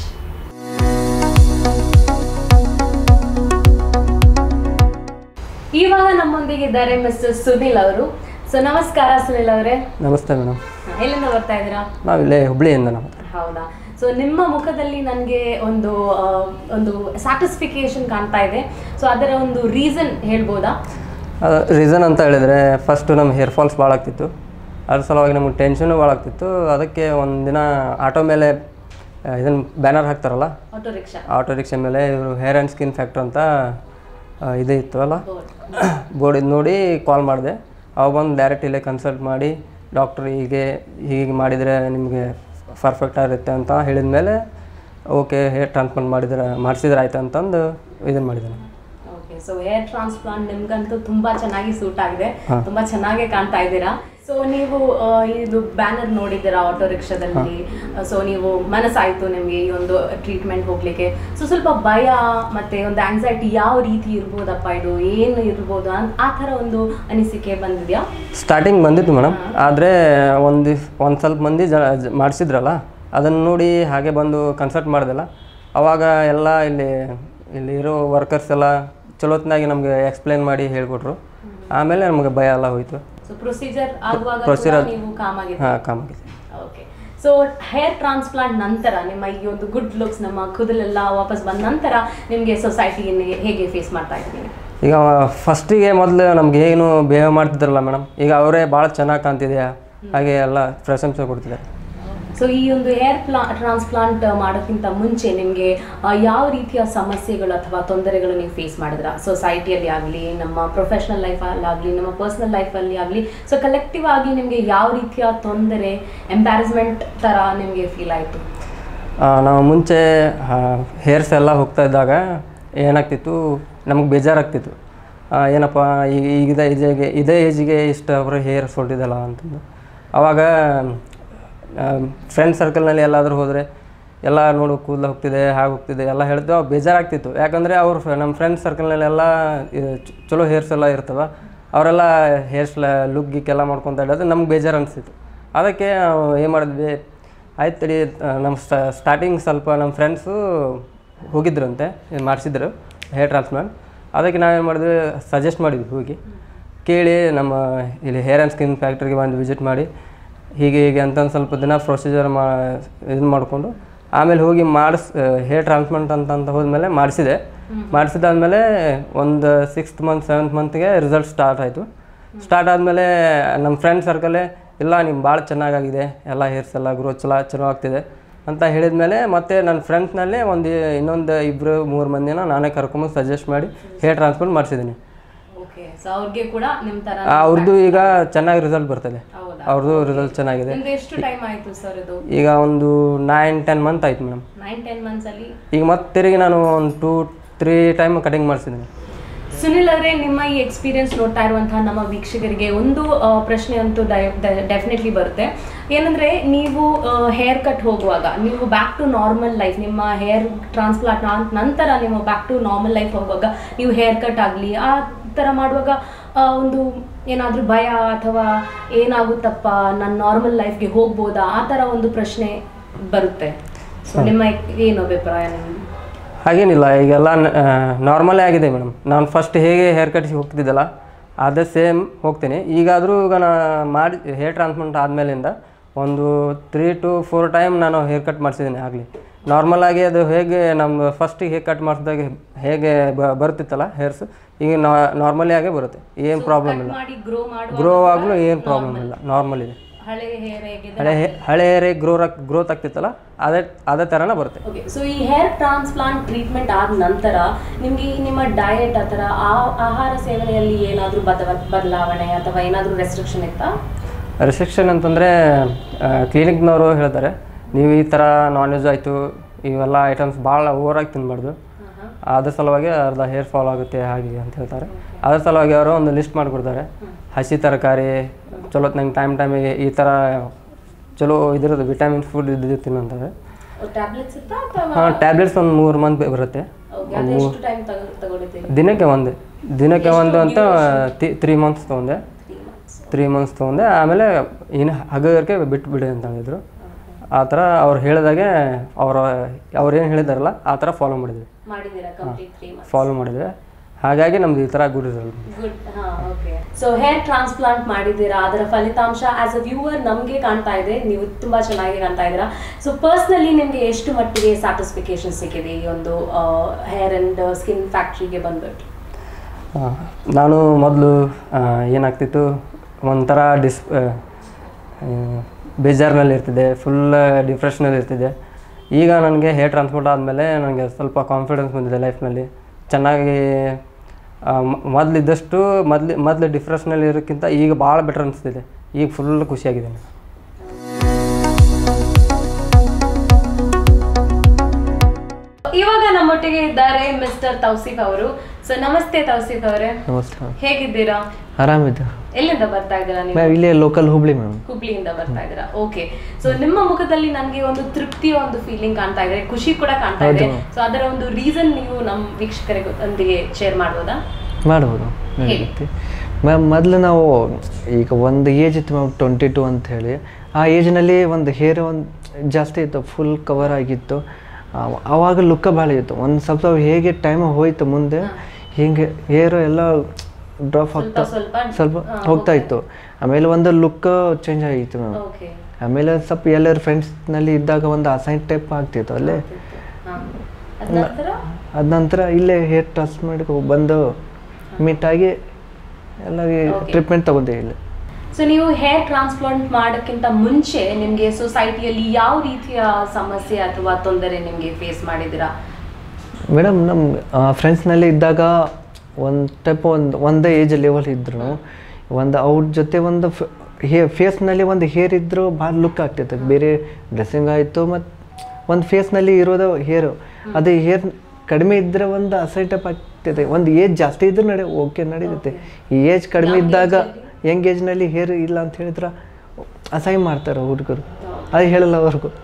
ಇವಾಗ ನಮ್ಮೊಂದಿಗೆ ಇದ್ದಾರೆ ಮಿಸ್ಟರ್ ಸುನಿಲ್ ಅವರು ಸೊ ನಮಸ್ಕಾರ ಸುನಿಲ್ ಅವರೇ ನಮಸ್ತೆ ಮೇಡಮ್ ಎಲ್ಲಿಂದ ಬರ್ತಾ ಇದ್ದೀರಾ ನಾವಿಲ್ಲೇ ಹುಬ್ಳಿಯಿಂದ ನಾವು ಹೌದಾ ಸೊ ನಿಮ್ಮ ಮುಖದಲ್ಲಿ ನನಗೆ ಒಂದು ಆ, ಒಂದು ಸ್ಯಾಟಿಸ್ಫಿಕೇಶನ್ ಕಾಣ್ತಾ ಇದೆ ಸೊ ಅದರ ಒಂದು ರೀಸನ್ ಹೇಳ್ಬೋದಾ ರೀಸನ್ ಅಂತ ಹೇಳಿದರೆ ಫಸ್ಟು ನಮ್ಮ ಹೇರ್ ಫಾಲ್ಸ್ ಭಾಳ ಆಗ್ತಿತ್ತು ಅದ್ರ ಸಲುವಾಗಿ ನಮಗೆ ಟೆನ್ಷನು ಭಾಳ ಆಗ್ತಿತ್ತು ಅದಕ್ಕೆ ಒಂದು ದಿನ ಆಟೋ ಮೇಲೆ ಇದನ್ನು ಬ್ಯಾನರ್ ಹಾಕ್ತಾರಲ್ಲ ಆಟೋ ರಿಕ್ಷಾ ಆಟೋ ರಿಕ್ಷಾ ಮೇಲೆ ಇವರು ಹೇರ್ ಆ್ಯಂಡ್ ಸ್ಕಿನ್ ಫ್ಯಾಕ್ಟ್ರಿ ಅಂತ ಆ, ಇದು ಇತ್ತು ಅಲ್ಲ ಬೋರ್ಡ್ ಇದು ನೋಡಿ ಕಾಲ್ ಮಾಡಿದೆ ಅವಾಗ ಬಂದು ಡೈರೆಕ್ಟ್ ಇಲ್ಲೇ ಕನ್ಸಲ್ಟ್ ಮಾಡಿ ಡಾಕ್ಟ್ರ್ ಹೀಗೆ ಹೀಗೆ ಮಾಡಿದರೆ ನಿಮಗೆ ಪರ್ಫೆಕ್ಟ್ ಆಗಿರುತ್ತೆ ಅಂತ ಹೇಳಿದ ಮೇಲೆ ಓಕೆ ಹೇರ್ ಟ್ರಾನ್ಸ್ಪ್ಲಾಂಟ್ ಮಾಡಿದ್ರೆ ಮಾಡಿಸಿದ್ರೆ ಆಯ್ತು ಅಂತಂದು ಇದನ್ನು ಮಾಡಿದ್ದೇನೆ ಓಕೆ ಸೊ ಹೇರ್ ಟ್ರಾನ್ಸ್ಪ್ಲಾಂಟ್ ನಿಮ್ಗಂತೂ ತುಂಬಾ ಚೆನ್ನಾಗಿ ಸೂಟ್ ಆಗಿದೆ ತುಂಬಾ ಚೆನ್ನಾಗಿ ಕಾಣ್ತಾ ಇದ್ದೀರಾ ಸೊ ನೀವು ಆ, ಇದು ಬ್ಯಾನರ್ ನೋಡಿದ್ದೀರಾ ಆಟೋ ರಿಕ್ಷಾದಲ್ಲಿ ಸೊ ನೀವು ಮನಸ್ಸಾಯ್ತು ನಿಮಗೆ ಈ ಒಂದು ಟ್ರೀಟ್ಮೆಂಟ್ ಹೋಗ್ಲಿಕ್ಕೆ ಸೊ ಸ್ವಲ್ಪ ಭಯ ಮತ್ತೆ ಒಂದು ಆಂಗ್ಸೈಟಿ ಯಾವ ರೀತಿ ಇರ್ಬೋದಪ್ಪ ಇದು ಏನು ಇರ್ಬೋದು ಅಂತ ಆ ಥರ ಒಂದು ಅನಿಸಿಕೆ ಬಂದಿದ್ಯಾ ಸ್ಟಾರ್ಟಿಂಗ್ ಬಂದಿತ್ತು ಮೇಡಮ್ ಆದರೆ ಒಂದು ಒಂದು ಸ್ವಲ್ಪ ಮಂದಿ ಜ ಮಾಡಿಸಿದ್ರಲ್ಲ ಅದನ್ನು ನೋಡಿ ಹಾಗೆ ಬಂದು ಕನ್ಸಲ್ಟ್ ಮಾಡಿದೆಲ್ಲ ಅವಾಗ ಎಲ್ಲ ಇಲ್ಲಿ ಇಲ್ಲಿ ಇರೋ ವರ್ಕರ್ಸ್ ಎಲ್ಲ ಚಲೋತ್ನಾಗಿ ನಮಗೆ ಎಕ್ಸ್ಪ್ಲೇನ್ ಮಾಡಿ ಹೇಳಿಕೊಟ್ರು ಆಮೇಲೆ ನಮಗೆ ಭಯ ಎಲ್ಲ ಹೋಯಿತು ಸೊ ಪ್ರೊಸೀಜರ್ ಆಗುವಾಗ ಕೂಡ Procedure- ನೀವು ಕಾಮ್ ಆಗಿದ್ದೀರಾ ಹಾಂ ಕಾಮಾಗಿದೆ ಓಕೆ ಸೊ ಹೇರ್ ಟ್ರಾನ್ಸ್ಪ್ಲಾಂಟ್ ನಂತರ ನಿಮ್ಮ ಈ ಒಂದು ಗುಡ್ ಲುಕ್ಸ್ ನಮ್ಮ ಕೂದಲೆಲ್ಲ ವಾಪಸ್ ಬಂದ ನಂತರ ನಿಮಗೆ ಸೊಸೈಟಿಯನ್ನು ಹೇಗೆ ಫೇಸ್ ಮಾಡ್ತಾ ಇದ್ದೀವಿ ಈಗ ಫಸ್ಟಿಗೆ ಮೊದಲು ನಮ್ಗೆ ಏನು ಬಿಹೇವ್ ಮಾಡ್ತಿದ್ರಲ್ಲ ಮೇಡಮ್ ಈಗ ಅವರೇ ಭಾಳ ಚೆನ್ನಾಗಿ ಕಾಣ್ತಿದೆಯಾ ಹಾಗೆ ಎಲ್ಲ ಪ್ರಶಂಸೆ ಕೊಡ್ತಿದ್ದಾರೆ ಸೊ ಈ ಒಂದು ಹೇರ್ ಪ್ಲಾ ಟ್ರಾನ್ಸ್ಪ್ಲಾಂಟ್ ಮಾಡೋಕ್ಕಿಂತ ಮುಂಚೆ ನಿಮಗೆ ಯಾವ ರೀತಿಯ ಸಮಸ್ಯೆಗಳು ಅಥವಾ ತೊಂದರೆಗಳು ನೀವು ಫೇಸ್ ಮಾಡಿದ್ರ ಸೊಸೈಟಿಯಲ್ಲಿ ಆಗಲಿ ನಮ್ಮ ಪ್ರೊಫೆಷ್ನಲ್ ಲೈಫಲ್ಲಿ ಆಗಲಿ ನಮ್ಮ ಪರ್ಸನಲ್ ಲೈಫಲ್ಲಿ ಆಗಲಿ ಸೊ ಕಲೆಕ್ಟಿವ್ ಆಗಿ ನಿಮಗೆ ಯಾವ ರೀತಿಯ ತೊಂದರೆ ಎಂಬ್ಯಾರಸ್ಮೆಂಟ್ ಥರ ನಿಮಗೆ ಫೀಲ್ ಆಯಿತು ಆ, ನಾವು ಮುಂಚೆ ಹೇರ್ಸ್ ಎಲ್ಲ ಹೋಗ್ತಾ ಇದ್ದಾಗ ಏನಾಗ್ತಿತ್ತು ನಮಗೆ ಬೇಜಾರಾಗ್ತಿತ್ತು ಆ, ಏನಪ್ಪ ಈಗ ಈಗ ಇದೇ ಏಜಿಗೆ ಇದೇ ಏಜಿಗೆ ಇಷ್ಟು ಅವರು ಹೇರ್ ಹೊಲ್ಟಿದ್ದಲ್ಲ ಅಂತಂದು ಆವಾಗ ಫ್ರೆಂಡ್ ಸರ್ಕಲ್ನಲ್ಲಿ ಎಲ್ಲಾದರೂ ಹೋದರೆ ಎಲ್ಲ ನೋಡು ಕೂದಲು ಹೋಗ್ತಿದೆ ಹಾಗೆ ಹೋಗ್ತಿದೆ ಎಲ್ಲ ಹೇಳಿದ್ದು ಅವಾಗ ಬೇಜಾರಾಗ್ತಿತ್ತು ಯಾಕಂದರೆ ಅವ್ರು ಫ- ನಮ್ಮ ಫ್ರೆಂಡ್ ಸರ್ಕಲ್ನಲ್ಲೆಲ್ಲ ಇದು ಚ- ಚಲೋ ಹೇರ್ಸ್ ಎಲ್ಲ ಇರ್ತವೆ ಅವರೆಲ್ಲ ಹೇರ್ ಸ್ಲ ಲುಕ್ ಗಿಕ್ ಎಲ್ಲ ಮಾಡ್ಕೊತ ಇಡೋದು ನಮ್ಗೆ ಬೇಜಾರು ಅನಿಸ್ತಿತ್ತು ಅದಕ್ಕೆ ನಾವು ಏನು ಮಾಡಿದ್ವಿ ಆಯ್ತು ತಡಿ ಆ, ನಮ್ಮ ಸ್ಟಾರ್ಟಿಂಗ್ ಸ್ವಲ್ಪ ನಮ್ಮ ಫ್ರೆಂಡ್ಸು ಹೋಗಿದ್ರಂತೆ ಇದು ಮಾಡಿಸಿದ್ರು ಹೇರ್ ಟ್ರಾನ್ಸ್ಪ್ಲಾಂಟ್ ಅದಕ್ಕೆ ನಾವೇನು ಮಾಡಿದ್ವಿ ಸಜೆಸ್ಟ್ ಮಾಡಿದ್ವಿ ಹೋಗಿ ಕೇಳಿ ನಮ್ಮ ಇಲ್ಲಿ ಹೇರ್ ಆ್ಯಂಡ್ ಸ್ಕಿನ್ ಫ್ಯಾಕ್ಟ್ರಿಗೆ ಬಂದು ವಿಸಿಟ್ ಮಾಡಿ ಹೀಗೆ ಹೀಗೆ ಅಂತ ಒಂದು ಸ್ವಲ್ಪ ದಿನ ಪ್ರೊಸೀಜರ್ ಮಾ ಇದು ಮಾಡಿಕೊಂಡು ಆಮೇಲೆ ಹೋಗಿ ಮಾಡಿಸ್ ಹೇರ್ ಟ್ರಾನ್ಸ್ಪ್ಲಾಂಟ್ ಅಂತ ಅಂತ ಹೋದ್ಮೇಲೆ ಮಾಡಿಸಿದೆ ಮಾಡಿಸಿದಾದ್ಮೇಲೆ ಒಂದು ಸಿಕ್ಸ್ತ್ ಮಂತ್ ಸೆವೆಂತ್ ಮಂತ್ಗೆ ರಿಸಲ್ಟ್ ಸ್ಟಾರ್ಟ್ ಆಯಿತು ಸ್ಟಾರ್ಟ್ ಆದಮೇಲೆ ನಮ್ಮ ಫ್ರೆಂಡ್ ಸರ್ಕಲೇ ಇಲ್ಲ ನಿಮ್ಮ ಭಾಳ ಚೆನ್ನಾಗಾಗಿದೆ ಎಲ್ಲ ಹೇರ್ಸ್ ಎಲ್ಲ ಗ್ರೋತ್ ಚಲೋ ಚಲೋ ಆಗ್ತಿದೆ ಅಂತ ಹೇಳಿದ್ಮೇಲೆ ಮತ್ತೆ ನನ್ನ ಫ್ರೆಂಡ್ಸ್ನಲ್ಲೇ ಒಂದು ಇನ್ನೊಂದು ಇಬ್ಬರು ಮೂರು ಮಂದಿನ ನಾನೇ ಕರ್ಕೊಂಬಂದು ಸಜೆಸ್ಟ್ ಮಾಡಿ ಹೇರ್ ಟ್ರಾನ್ಸ್ಫರ್ ಮಾಡಿಸಿದ್ದೀನಿ ಓಕೆ ಸೊ ಅವ್ರಿಗೆ ಕೂಡ ನಿಮ್ಮ ತರ ಅವ್ರದ್ದು ಈಗ ಚೆನ್ನಾಗಿ ರಿಸಲ್ಟ್ ಬರ್ತದೆ ಹೌದಾ ಅವ್ರದ್ದು ರಿಸಲ್ಟ್ ಚೆನ್ನಾಗಿದೆ ನಿಮ್ದು ಎಷ್ಟು ಟೈಮ್ ಆಯ್ತು ಸರ್ ಇದು ಈಗ ಒಂದು ನೈನ್ ಟೆನ್ ಮಂತ್ ಆಯ್ತು ಮೇಡಮ್ ನೈನ್ ಟೆನ್ ಮಂತ್ಸ್ ಅಲ್ಲಿ ಈಗ ಮತ್ತೆ ತಿರುಗಿ ನಾನು ಒಂದು ಟೂ ತ್ರೀ ಟೈಮ್ ಕಟಿಂಗ್ ಮಾಡಿಸಿದ್ದೀನಿ ಸುನಿಲ್ ಅವರೇ ನಿಮ್ಮ ಈ ಎಕ್ಸ್ಪೀರಿಯನ್ಸ್ ನೋಡ್ತಾ ಇರುವಂತಹ ನಮ್ಮ ವೀಕ್ಷಕರಿಗೆ ಒಂದು ಆ, ಪ್ರಶ್ನೆ ಅಂತೂ ಡೆಫಿನೆಟ್ಲಿ ಬರುತ್ತೆ ಏನಂದ್ರೆ ನೀವು ಹೇರ್ ಕಟ್ ಹೋಗುವಾಗ ನೀವು ಬ್ಯಾಕ್ ಟು ನಾರ್ಮಲ್ ಲೈಫ್ ನಿಮ್ಮ ಹೇರ್ ಟ್ರಾನ್ಸ್ಪ್ಲಾಂಟ್ ನಂತರ ನೀವು ಬ್ಯಾಕ್ ಟು ನಾರ್ಮಲ್ ಲೈಫ್ ಹೋಗುವಾಗ ನೀವು ಹೇರ್ ಕಟ್ ಆಗಲಿ ಆ ಥರ ಮಾಡುವಾಗ ಆ, ಒಂದು ಏನಾದರೂ ಭಯ ಅಥವಾ ಏನಾಗುತ್ತಪ್ಪ ನನ್ನ ನಾರ್ಮಲ್ ಲೈಫ್ಗೆ ಹೋಗ್ಬೋದಾ ಆ ಥರ ಒಂದು ಪ್ರಶ್ನೆ ಬರುತ್ತೆ ಸೊ ನಿಮ್ಮ ಏನು ಅಭಿಪ್ರಾಯ ನಿಮ್ದು ಹಾಗೇನಿಲ್ಲ ಈಗೆಲ್ಲ ನಾರ್ಮಲೇ ಆಗಿದೆ ಮೇಡಮ್ ನಾನು ಫಸ್ಟ್ ಹೇಗೆ ಹೇರ್ ಕಟ್ಗೆ ಹೋಗ್ತಿದ್ದಲ್ಲ ಅದೇ ಸೇಮ್ ಹೋಗ್ತೀನಿ ಈಗಾದರೂ ಈಗ ನಾ ಮಾಡಿ ಹೇರ್ ಟ್ರಾನ್ಸ್ಪ್ಲಾಂಟ್ ಆದಮೇಲಿಂದ ಒಂದು ತ್ರೀ ಟು ಫೋರ್ ಟೈಮ್ ನಾನು ಹೇರ್ ಕಟ್ ಮಾಡಿಸಿದ್ದೀನಿ ಆಗಲಿ ನಾರ್ಮಲಾಗಿ ಅದು ಹೇಗೆ ನಮ್ಮ ಫಸ್ಟಿಗೆ ಹೇಗೆ ಕಟ್ ಮಾಡಿಸಿದಾಗ ಹೇಗೆ ಬ ಬರ್ತಿತ್ತಲ್ಲ ಹೇರ್ಸ್ ಈಗ ನಾರ್ಮಲಿ ಆಗೇ ಬರುತ್ತೆ ಏನು ಪ್ರಾಬ್ಲಮ್ ಇಲ್ಲ ಮಾಡಿ ಗ್ರೋ ಮಾಡುವ ಗ್ರೋ ಆಗಲೂ ಏನು ಪ್ರಾಬ್ಲಮ್ ಇಲ್ಲ ನಾರ್ಮಲ್ ಇದೆ ಹಳೆ ಹೇರ್ ಹೇಗಿದೆ ಹಳೆ ಹೇ- ಹಳೆ ಹೇರ್ ಗ್ರೋ ಗ್ರೋತ್ ಆಗ್ತಿತ್ತಲ್ಲ ಅದೇ ಅದೇ ಥರನೇ ಬರುತ್ತೆ ಓಕೆ ಸೊ ಈ ಹೇರ್ ಟ್ರಾನ್ಸ್ಪ್ಲಾಂಟ್ ಟ್ರೀಟ್ಮೆಂಟ್ ಆದ ನಂತರ ನಿಮಗೆ ಈ ನಿಮ್ಮ ಡಯಟ್ ಆ ಥರ ಆ ಆಹಾರ ಸೇವನೆಯಲ್ಲಿ ಏನಾದರೂ ಬದಲ ಬದಲಾವಣೆ ಅಥವಾ ಏನಾದರೂ ರೆಸ್ಟ್ರಿಕ್ಷನ್ ಇತ್ತಾ ರೆಸ್ಟ್ರಿಕ್ಷನ್ ಅಂತಂದರೆ ಕ್ಲಿನಿಕ್ನವರು ಹೇಳ್ತಾರೆ ನೀವು ಈ ಥರ ನಾನ್ ವೆಜ್ ಆಯಿತು ಇವೆಲ್ಲ ಐಟಮ್ಸ್ ಭಾಳ ಓವರಾಗಿ ತಿನ್ನಬಾರ್ದು ಅದ್ರ ಸಲುವಾಗಿ ಅರ್ಧ ಹೇರ್ ಫಾಲ್ ಆಗುತ್ತೆ ಹಾಗೆ ಅಂತ ಹೇಳ್ತಾರೆ ಅದ್ರ ಸಲುವಾಗಿ ಅವರು ಒಂದು ಲಿಸ್ಟ್ ಮಾಡಿಕೊಡ್ತಾರೆ ಹಸಿ ತರಕಾರಿ ಚಲೋ ನಂಗೆ ಟೈಮ್ ಟೈಮಿಗೆ ಈ ಥರ ಚಲೋ ಇದ್ರದ್ದು ವಿಟಮಿನ್ ಫುಡ್ ಇದ್ದು ತಿನ್ನಂತಾರೆ ಟ್ಯಾಬ್ಲೆಟ್ಸ್ ಇತ್ತಾ ಅಥವಾ ಹಾಂ ಟ್ಯಾಬ್ಲೆಟ್ಸ್ ಒಂದು ಮೂರು ಮಂತ್ ಬರುತ್ತೆ ಓಕೆ ಅದು ಎಷ್ಟು ಟೈಮ್ ತಗೊಳ್ತೀರಿ ದಿನಕ್ಕೆ ಒಂದು ದಿನಕ್ಕೆ ಒಂದು ಅಂತ ತ್ರೀ ಮಂತ್ಸ್ ತೊಗೊಂಡೆ ತ್ರೀ ಮಂತ್ಸ್ ತ್ರೀ ಮಂತ್ಸ್ ತೊಗೊಂಡೆ ಆಮೇಲೆ ಇನ್ನು ಹಗರ್ಗೆ ಬಿಟ್ಟು ಬಿಡಿ ಅಂತ ಹೇಳಿದರು ಆ ಥರ ಅವ್ರು ಹೇಳಿದಾಗೆ ಅವ್ರು ಅವ್ರು ಏನು ಹೇಳಿದಾರಲ್ಲ ಆ ಥರ ಫಾಲೋ ಮಾಡಿದ್ವಿ ಮಾಡಿದ್ದೀರಾ ಕಂಪ್ಲೀಟ್ ತ್ರೀ ಮಂತ್ಸ್ ಫಾಲೋ ಮಾಡಿದ್ವಿ ಹಾಗಾಗಿ ನಮ್ದು ಈ ಥರ ಗುಡ್ ರಿಸಲ್ಟ್ ಗುಡ್ ಹಾ ಓಕೆ ಸೊ ಹೇರ್ ಟ್ರಾನ್ಸ್ಪ್ಲಾಂಟ್ ಮಾಡಿದ್ದೀರಾ ಅದರ ಫಲಿತಾಂಶ ಆಸ್ ಅ ವ್ಯೂವರ್ ನಮಗೆ ಕಾಣ್ತಾ ಇದೆ ನೀವು ತುಂಬಾ ಚೆನ್ನಾಗಿ ಕಾಣ್ತಾ ಇದ್ದೀರಾ ಸೊ ಪರ್ಸ್ನಲಿ ನಿಮಗೆ ಎಷ್ಟು ಮಟ್ಟಿಗೆ ಸ್ಯಾಟಿಸ್ಫಿಕೇಶನ್ ಸಿಕ್ಕಿದೆ ಈ ಒಂದು ಹೇರ್ ಅಂಡ್ ಸ್ಕಿನ್ ಫ್ಯಾಕ್ಟ್ರಿಗೆ ಬಂದ್ಬಿಟ್ಟು ನಾನು ಮೊದಲು ಏನಾಗ್ತಿತ್ತು ಒಂಥರ ಡಿಸ್ ಬೇಜಾರಿನಲ್ಲಿ ಇರ್ತಿದ್ದೆ ಫುಲ್ ಡಿಪ್ರೆಷನಲ್ಲಿ ಇರ್ತಿದ್ದೆ ಈಗ ನನಗೆ ಹೇರ್ ಟ್ರಾನ್ಸ್ಪೋರ್ಟ್ ಆದಮೇಲೆ ನನಗೆ ಸ್ವಲ್ಪ ಕಾನ್ಫಿಡೆನ್ಸ್ ಬಂದಿದೆ ಲೈಫ್ನಲ್ಲಿ ಚೆನ್ನಾಗಿ ಮೊದಲಿದ್ದಷ್ಟು ಮೊದಲು ಮೊದಲು ಡಿಪ್ರೆಷನಲ್ಲಿ ಇರೋಕ್ಕಿಂತ ಈಗ ಭಾಳ ಬೆಟರ್ ಅನಿಸ್ತಿದೆ ಈಗ ಫುಲ್ ಖುಷಿಯಾಗಿದ್ದೀನಿ ಇವಾಗ ನಮ್ಮೊಟ್ಟಿಗೆ ಇದ್ದಾರೆ ಮಿಸ್ಟರ್ ತೌಸಿಫ್ ಅವರು ಸೊ ನಮಸ್ತೆ ತೌಸಿಫ್ ಅವರೇ ನಮಸ್ಕಾರ ಹೇಗಿದ್ದೀರಾ ಆರಾಮಿದ್ದೆ ಎಲ್ಲಿಂದ ಬರ್ತಾ ಇದ್ದೀರಾ ನೀವು ಮ್ಯಾಮ್ ಇಲ್ಲೇ ಲೋಕಲ್ ಹುಬ್ಳಿ ಮ್ಯಾಮ್ ಹುಬ್ಳಿಯಿಂದ ಬರ್ತಾ ಇದ್ದೀರಾ ಓಕೆ ಸೊ ನಿಮ್ಮ ಮುಖದಲ್ಲಿ ನನಗೆ ಒಂದು ತೃಪ್ತಿಯ ಒಂದು ಫೀಲಿಂಗ್ ಕಾಣ್ತಾ ಇದೆ ಖುಷಿ ಕೂಡ ಕಾಣ್ತಾ ಇದೆ ಸೊ ಅದರ ಒಂದು ರೀಸನ್ ನೀವು ನಮ್ಮ ವೀಕ್ಷಕರಿಗೊಂದಿಗೆ ಶೇರ್ ಮಾಡ್ಬೋದಾ ಮಾಡ್ಬೋದು ನಡೆಯುತ್ತೆ ಮ್ಯಾಮ್ ಮೊದಲು ನಾವು ಈಗ ಒಂದು ಏಜ್ ಇತ್ತು ಮ್ಯಾಮ್ ಟ್ವೆಂಟಿ ಟು ಅಂತ ಹೇಳಿ ಆ ಏಜ್ನಲ್ಲಿ ಒಂದು ಹೇರ್ ಒಂದು ಜಾಸ್ತಿ ಇತ್ತು ಫುಲ್ ಕವರ್ ಆಗಿತ್ತು ಆ- ಆವಾಗ ಲುಕ್ಕ ಭಾಳ ಇತ್ತು ಒಂದು ಸ್ವಲ್ಪ ಹೇಗೆ ಟೈಮ್ ಹೋಯ್ತು ಮುಂದೆ ಹಿಂಗೆ ಹೇರು ಎಲ್ಲ ಡ್ರಾಪ್ ಆಗ್ತಾ ಸ್ವಲ್ಪ ಸ್ವಲ್ಪ ಹೋಗ್ತಾ ಇತ್ತು ಆಮೇಲೆ ಒಂದು ಲುಕ್ ಚೇಂಜ್ ಆಗಿತ್ತು ಮ್ಯಾಮ್ ಓಕೆ ಆಮೇಲೆ ಸ್ವಲ್ಪ ಎಲ್ಲರ ಫ್ರೆಂಡ್ಸ್ನಲ್ಲಿ ಇದ್ದಾಗ ಒಂದು ಅಸೈನ್ ಟೈಪ್ ಆಗ್ತಿತ್ತು ಅಲ್ಲೇ ಹಾ ಅದ ನಂತರ ಅದ ನಂತರ ಇಲ್ಲೇ ಹೇರ್ ಟ್ರಾನ್ಸ್ಪ್ಲಾಂಟ್ಗೆ ಬಂದು ಮೀಟ್ ಆಗಿ ಎಲ್ಲ ಟ್ರೀಟ್ಮೆಂಟ್ ತಗೊಂಡೆ ಇಲ್ಲಿ ಸೊ ನೀವು ಹೇರ್ ಟ್ರಾನ್ಸ್ಪ್ಲಾಂಟ್ ಮಾಡೋಕ್ಕಿಂತ ಮುಂಚೆ ನಿಮಗೆ ಸೊಸೈಟಿಯಲ್ಲಿ ಯಾವ ರೀತಿಯ ಸಮಸ್ಯೆ ಅಥವಾ ತೊಂದರೆ ನಿಮಗೆ ಫೇಸ್ ಮಾಡಿದ್ದೀರಾ ಮೇಡಮ್ ನಮ್ಮ ಫ್ರೆಂಡ್ಸ್ನಲ್ಲಿ ಇದ್ದಾಗ ಒಂದು ಟೈಪ್ ಒಂದು ಒಂದೇ ಏಜ್ ಲೆವೆಲ್ ಇದ್ರು ಒಂದು ಅವ್ರ ಜೊತೆ ಒಂದು ಹೇ ಫೇಸ್ನಲ್ಲಿ ಒಂದು ಹೇರ್ ಇದ್ದರೂ ಭಾಳ ಲುಕ್ ಆಗ್ತೈತೆ ಬೇರೆ ಡ್ರೆಸ್ಸಿಂಗ್ ಆಯಿತು ಮತ್ತು ಒಂದು ಫೇಸ್ನಲ್ಲಿ ಇರೋದು ಹೇರು ಅದೇ ಹೇರ್ ಕಡಿಮೆ ಇದ್ದರೆ ಒಂದು ಅಸೈ ಟೈಪ್ ಆಗ್ತೈತೆ ಒಂದು ಏಜ್ ಜಾಸ್ತಿ ಇದ್ರೆ ನಡೆ ಓಕೆ ನಡೀತೈತೆ ಈ ಏಜ್ ಕಡಿಮೆ ಇದ್ದಾಗ ಯಂಗ್ ಏಜ್ನಲ್ಲಿ ಹೇರ್ ಇಲ್ಲ ಅಂತ ಹೇಳಿದ್ರೆ ಅಸಹ್ಯ ಮಾಡ್ತಾರೆ ಹುಡುಗರು ಅದು ಹೇಳಲ್ಲ ಅವ್ರಿಗೂ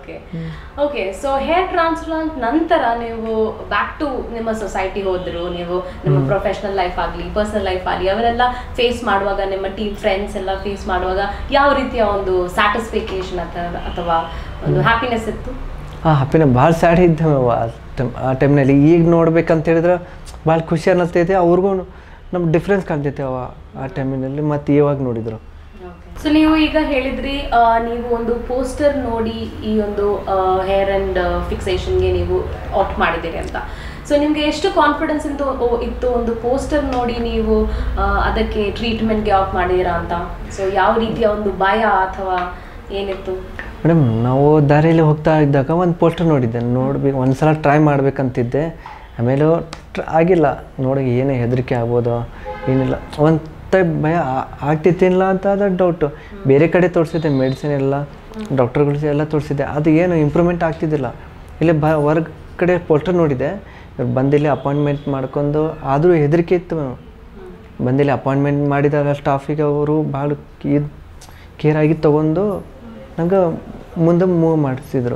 okay okay so hair transplant ನಂತರ ನೀವು ಬ್ಯಾಕ್ ಟು ನಿಮ್ಮ ಸೊಸೈಟಿ ಹೋದ್ರು ನೀವು ನಿಮ್ಮ ಪ್ರೊಫೆಷನಲ್ ಲೈಫ್ ಆಗಲಿ ಪರ್ಸನಲ್ ಲೈಫ್ ಆಗಲಿ ಅವರೆಲ್ಲ ಫೇಸ್ ಮಾಡುವಾಗ ನಿಮ್ಮ ಟೀಮ್ ಫ್ರೆಂಡ್ಸ್ ಎಲ್ಲ ಫೇಸ್ ಮಾಡುವಾಗ ಯಾವ ರೀತಿಯ ಒಂದು ಸ್ಯಾಟಿಸ್ಫಿಕೇಶನ್ ಅಥವಾ ಅಥವಾ ಒಂದು ಹ್ಯಾಪಿನೆಸ್ ಇತ್ತು ಹಾಂ ಹ್ಯಾಪಿನ ಭಾಳ ಸ್ಯಾಡ್ ಇದ್ದೆ ನಾವು ಆ ಟೈಮ್ ಆ ಟೈಮ್ನಲ್ಲಿ ಈಗ ನೋಡ್ಬೇಕಂತ ಹೇಳಿದ್ರೆ ಭಾಳ ಖುಷಿ ಅನ್ನಿಸ್ತೈತೆ ಅವ್ರಿಗೂ ನಮ್ಗೆ ಡಿಫ್ರೆನ್ಸ್ ಕಾಣ್ತೈತೆ ಅವ ಆ ಟೈಮಿನಲ್ಲಿ ಮತ್ತು ಇವಾಗ ನೋಡಿದ್ರು ಸೊ ನೀವು ಈಗ ಹೇಳಿದ್ರಿ ಆ, ನೀವು ಒಂದು ಪೋಸ್ಟರ್ ನೋಡಿ ಈ ಒಂದು ಹೇರ್ ಅಂಡ್ ಫಿಕ್ಸೇಷನ್ಗೆ ನೀವು ಆಪ್ಟ್ ಮಾಡಿದ್ದೀರಿ ಅಂತ ಸೊ ನಿಮಗೆ ಎಷ್ಟು ಕಾನ್ಫಿಡೆನ್ಸ್ ಇತ್ತು ಓ, ಇತ್ತು ಒಂದು ಪೋಸ್ಟರ್ ನೋಡಿ ನೀವು ಆ, ಅದಕ್ಕೆ ಟ್ರೀಟ್ಮೆಂಟ್ಗೆ ಆಪ್ಟ್ ಮಾಡಿದ್ದೀರಾ ಅಂತ ಸೊ ಯಾವ ರೀತಿಯ ಒಂದು ಭಯ ಅಥವಾ ಏನಿತ್ತು ಮೇಡಮ್ ನಾವು ದಾರಿಯಲ್ಲಿ ಹೋಗ್ತಾ ಇದ್ದಾಗ ಒಂದು ಪೋಸ್ಟರ್ ನೋಡಿದ್ದೆ ನೋಡ್ಬೇಕು ಒಂದು ಸಲ ಟ್ರೈ ಮಾಡ್ಬೇಕಂತಿದ್ದೆ ಆಮೇಲೆ ಟ್ರ ಆಗಿಲ್ಲ ನೋಡಿ ಏನೇ ಹೆದರಿಕೆ ಆಗ್ಬೋದು ಏನಿಲ್ಲ ಒಂದು ಟೈಪ್ ಭಯ ಆ- ಆಗ್ತಿತ್ತಿಲ್ಲ ಅಂತ ಅದ ಡೌಟು ಬೇರೆ ಕಡೆ ತೋರಿಸಿದ್ದೆ ಮೆಡಿಸಿನ್ ಎಲ್ಲ ಡಾಕ್ಟರ್ಗಳು ಎಲ್ಲ ತೋರಿಸಿದ್ದೆ ಅದು ಏನು ಇಂಪ್ರೂವ್ಮೆಂಟ್ ಆಗ್ತಿದ್ದಿಲ್ಲ ಇಲ್ಲಿ ಬ ಹೊರಗ್ ಕಡೆ ಪೋಸ್ಟರ್ ನೋಡಿದೆ ಇವ್ರು ಬಂದಿಲ್ಲಿ ಅಪಾಯಿಂಟ್ಮೆಂಟ್ ಮಾಡ್ಕೊಂಡು ಆದರೂ ಹೆದರಿಕೆ ಇತ್ತು ಬಂದಿಲ್ಲಿ ಅಪಾಯಿಂಟ್ಮೆಂಟ್ ಮಾಡಿದಾಗ ಸ್ಟಾಫಿಗೆ ಅವರು ಭಾಳ ಇದು ಕೇರ್ ಆಗಿ ತೊಗೊಂಡು ನಂಗೆ ಮುಂದೆ ಮೂವ್ ಮಾಡಿಸಿದ್ರು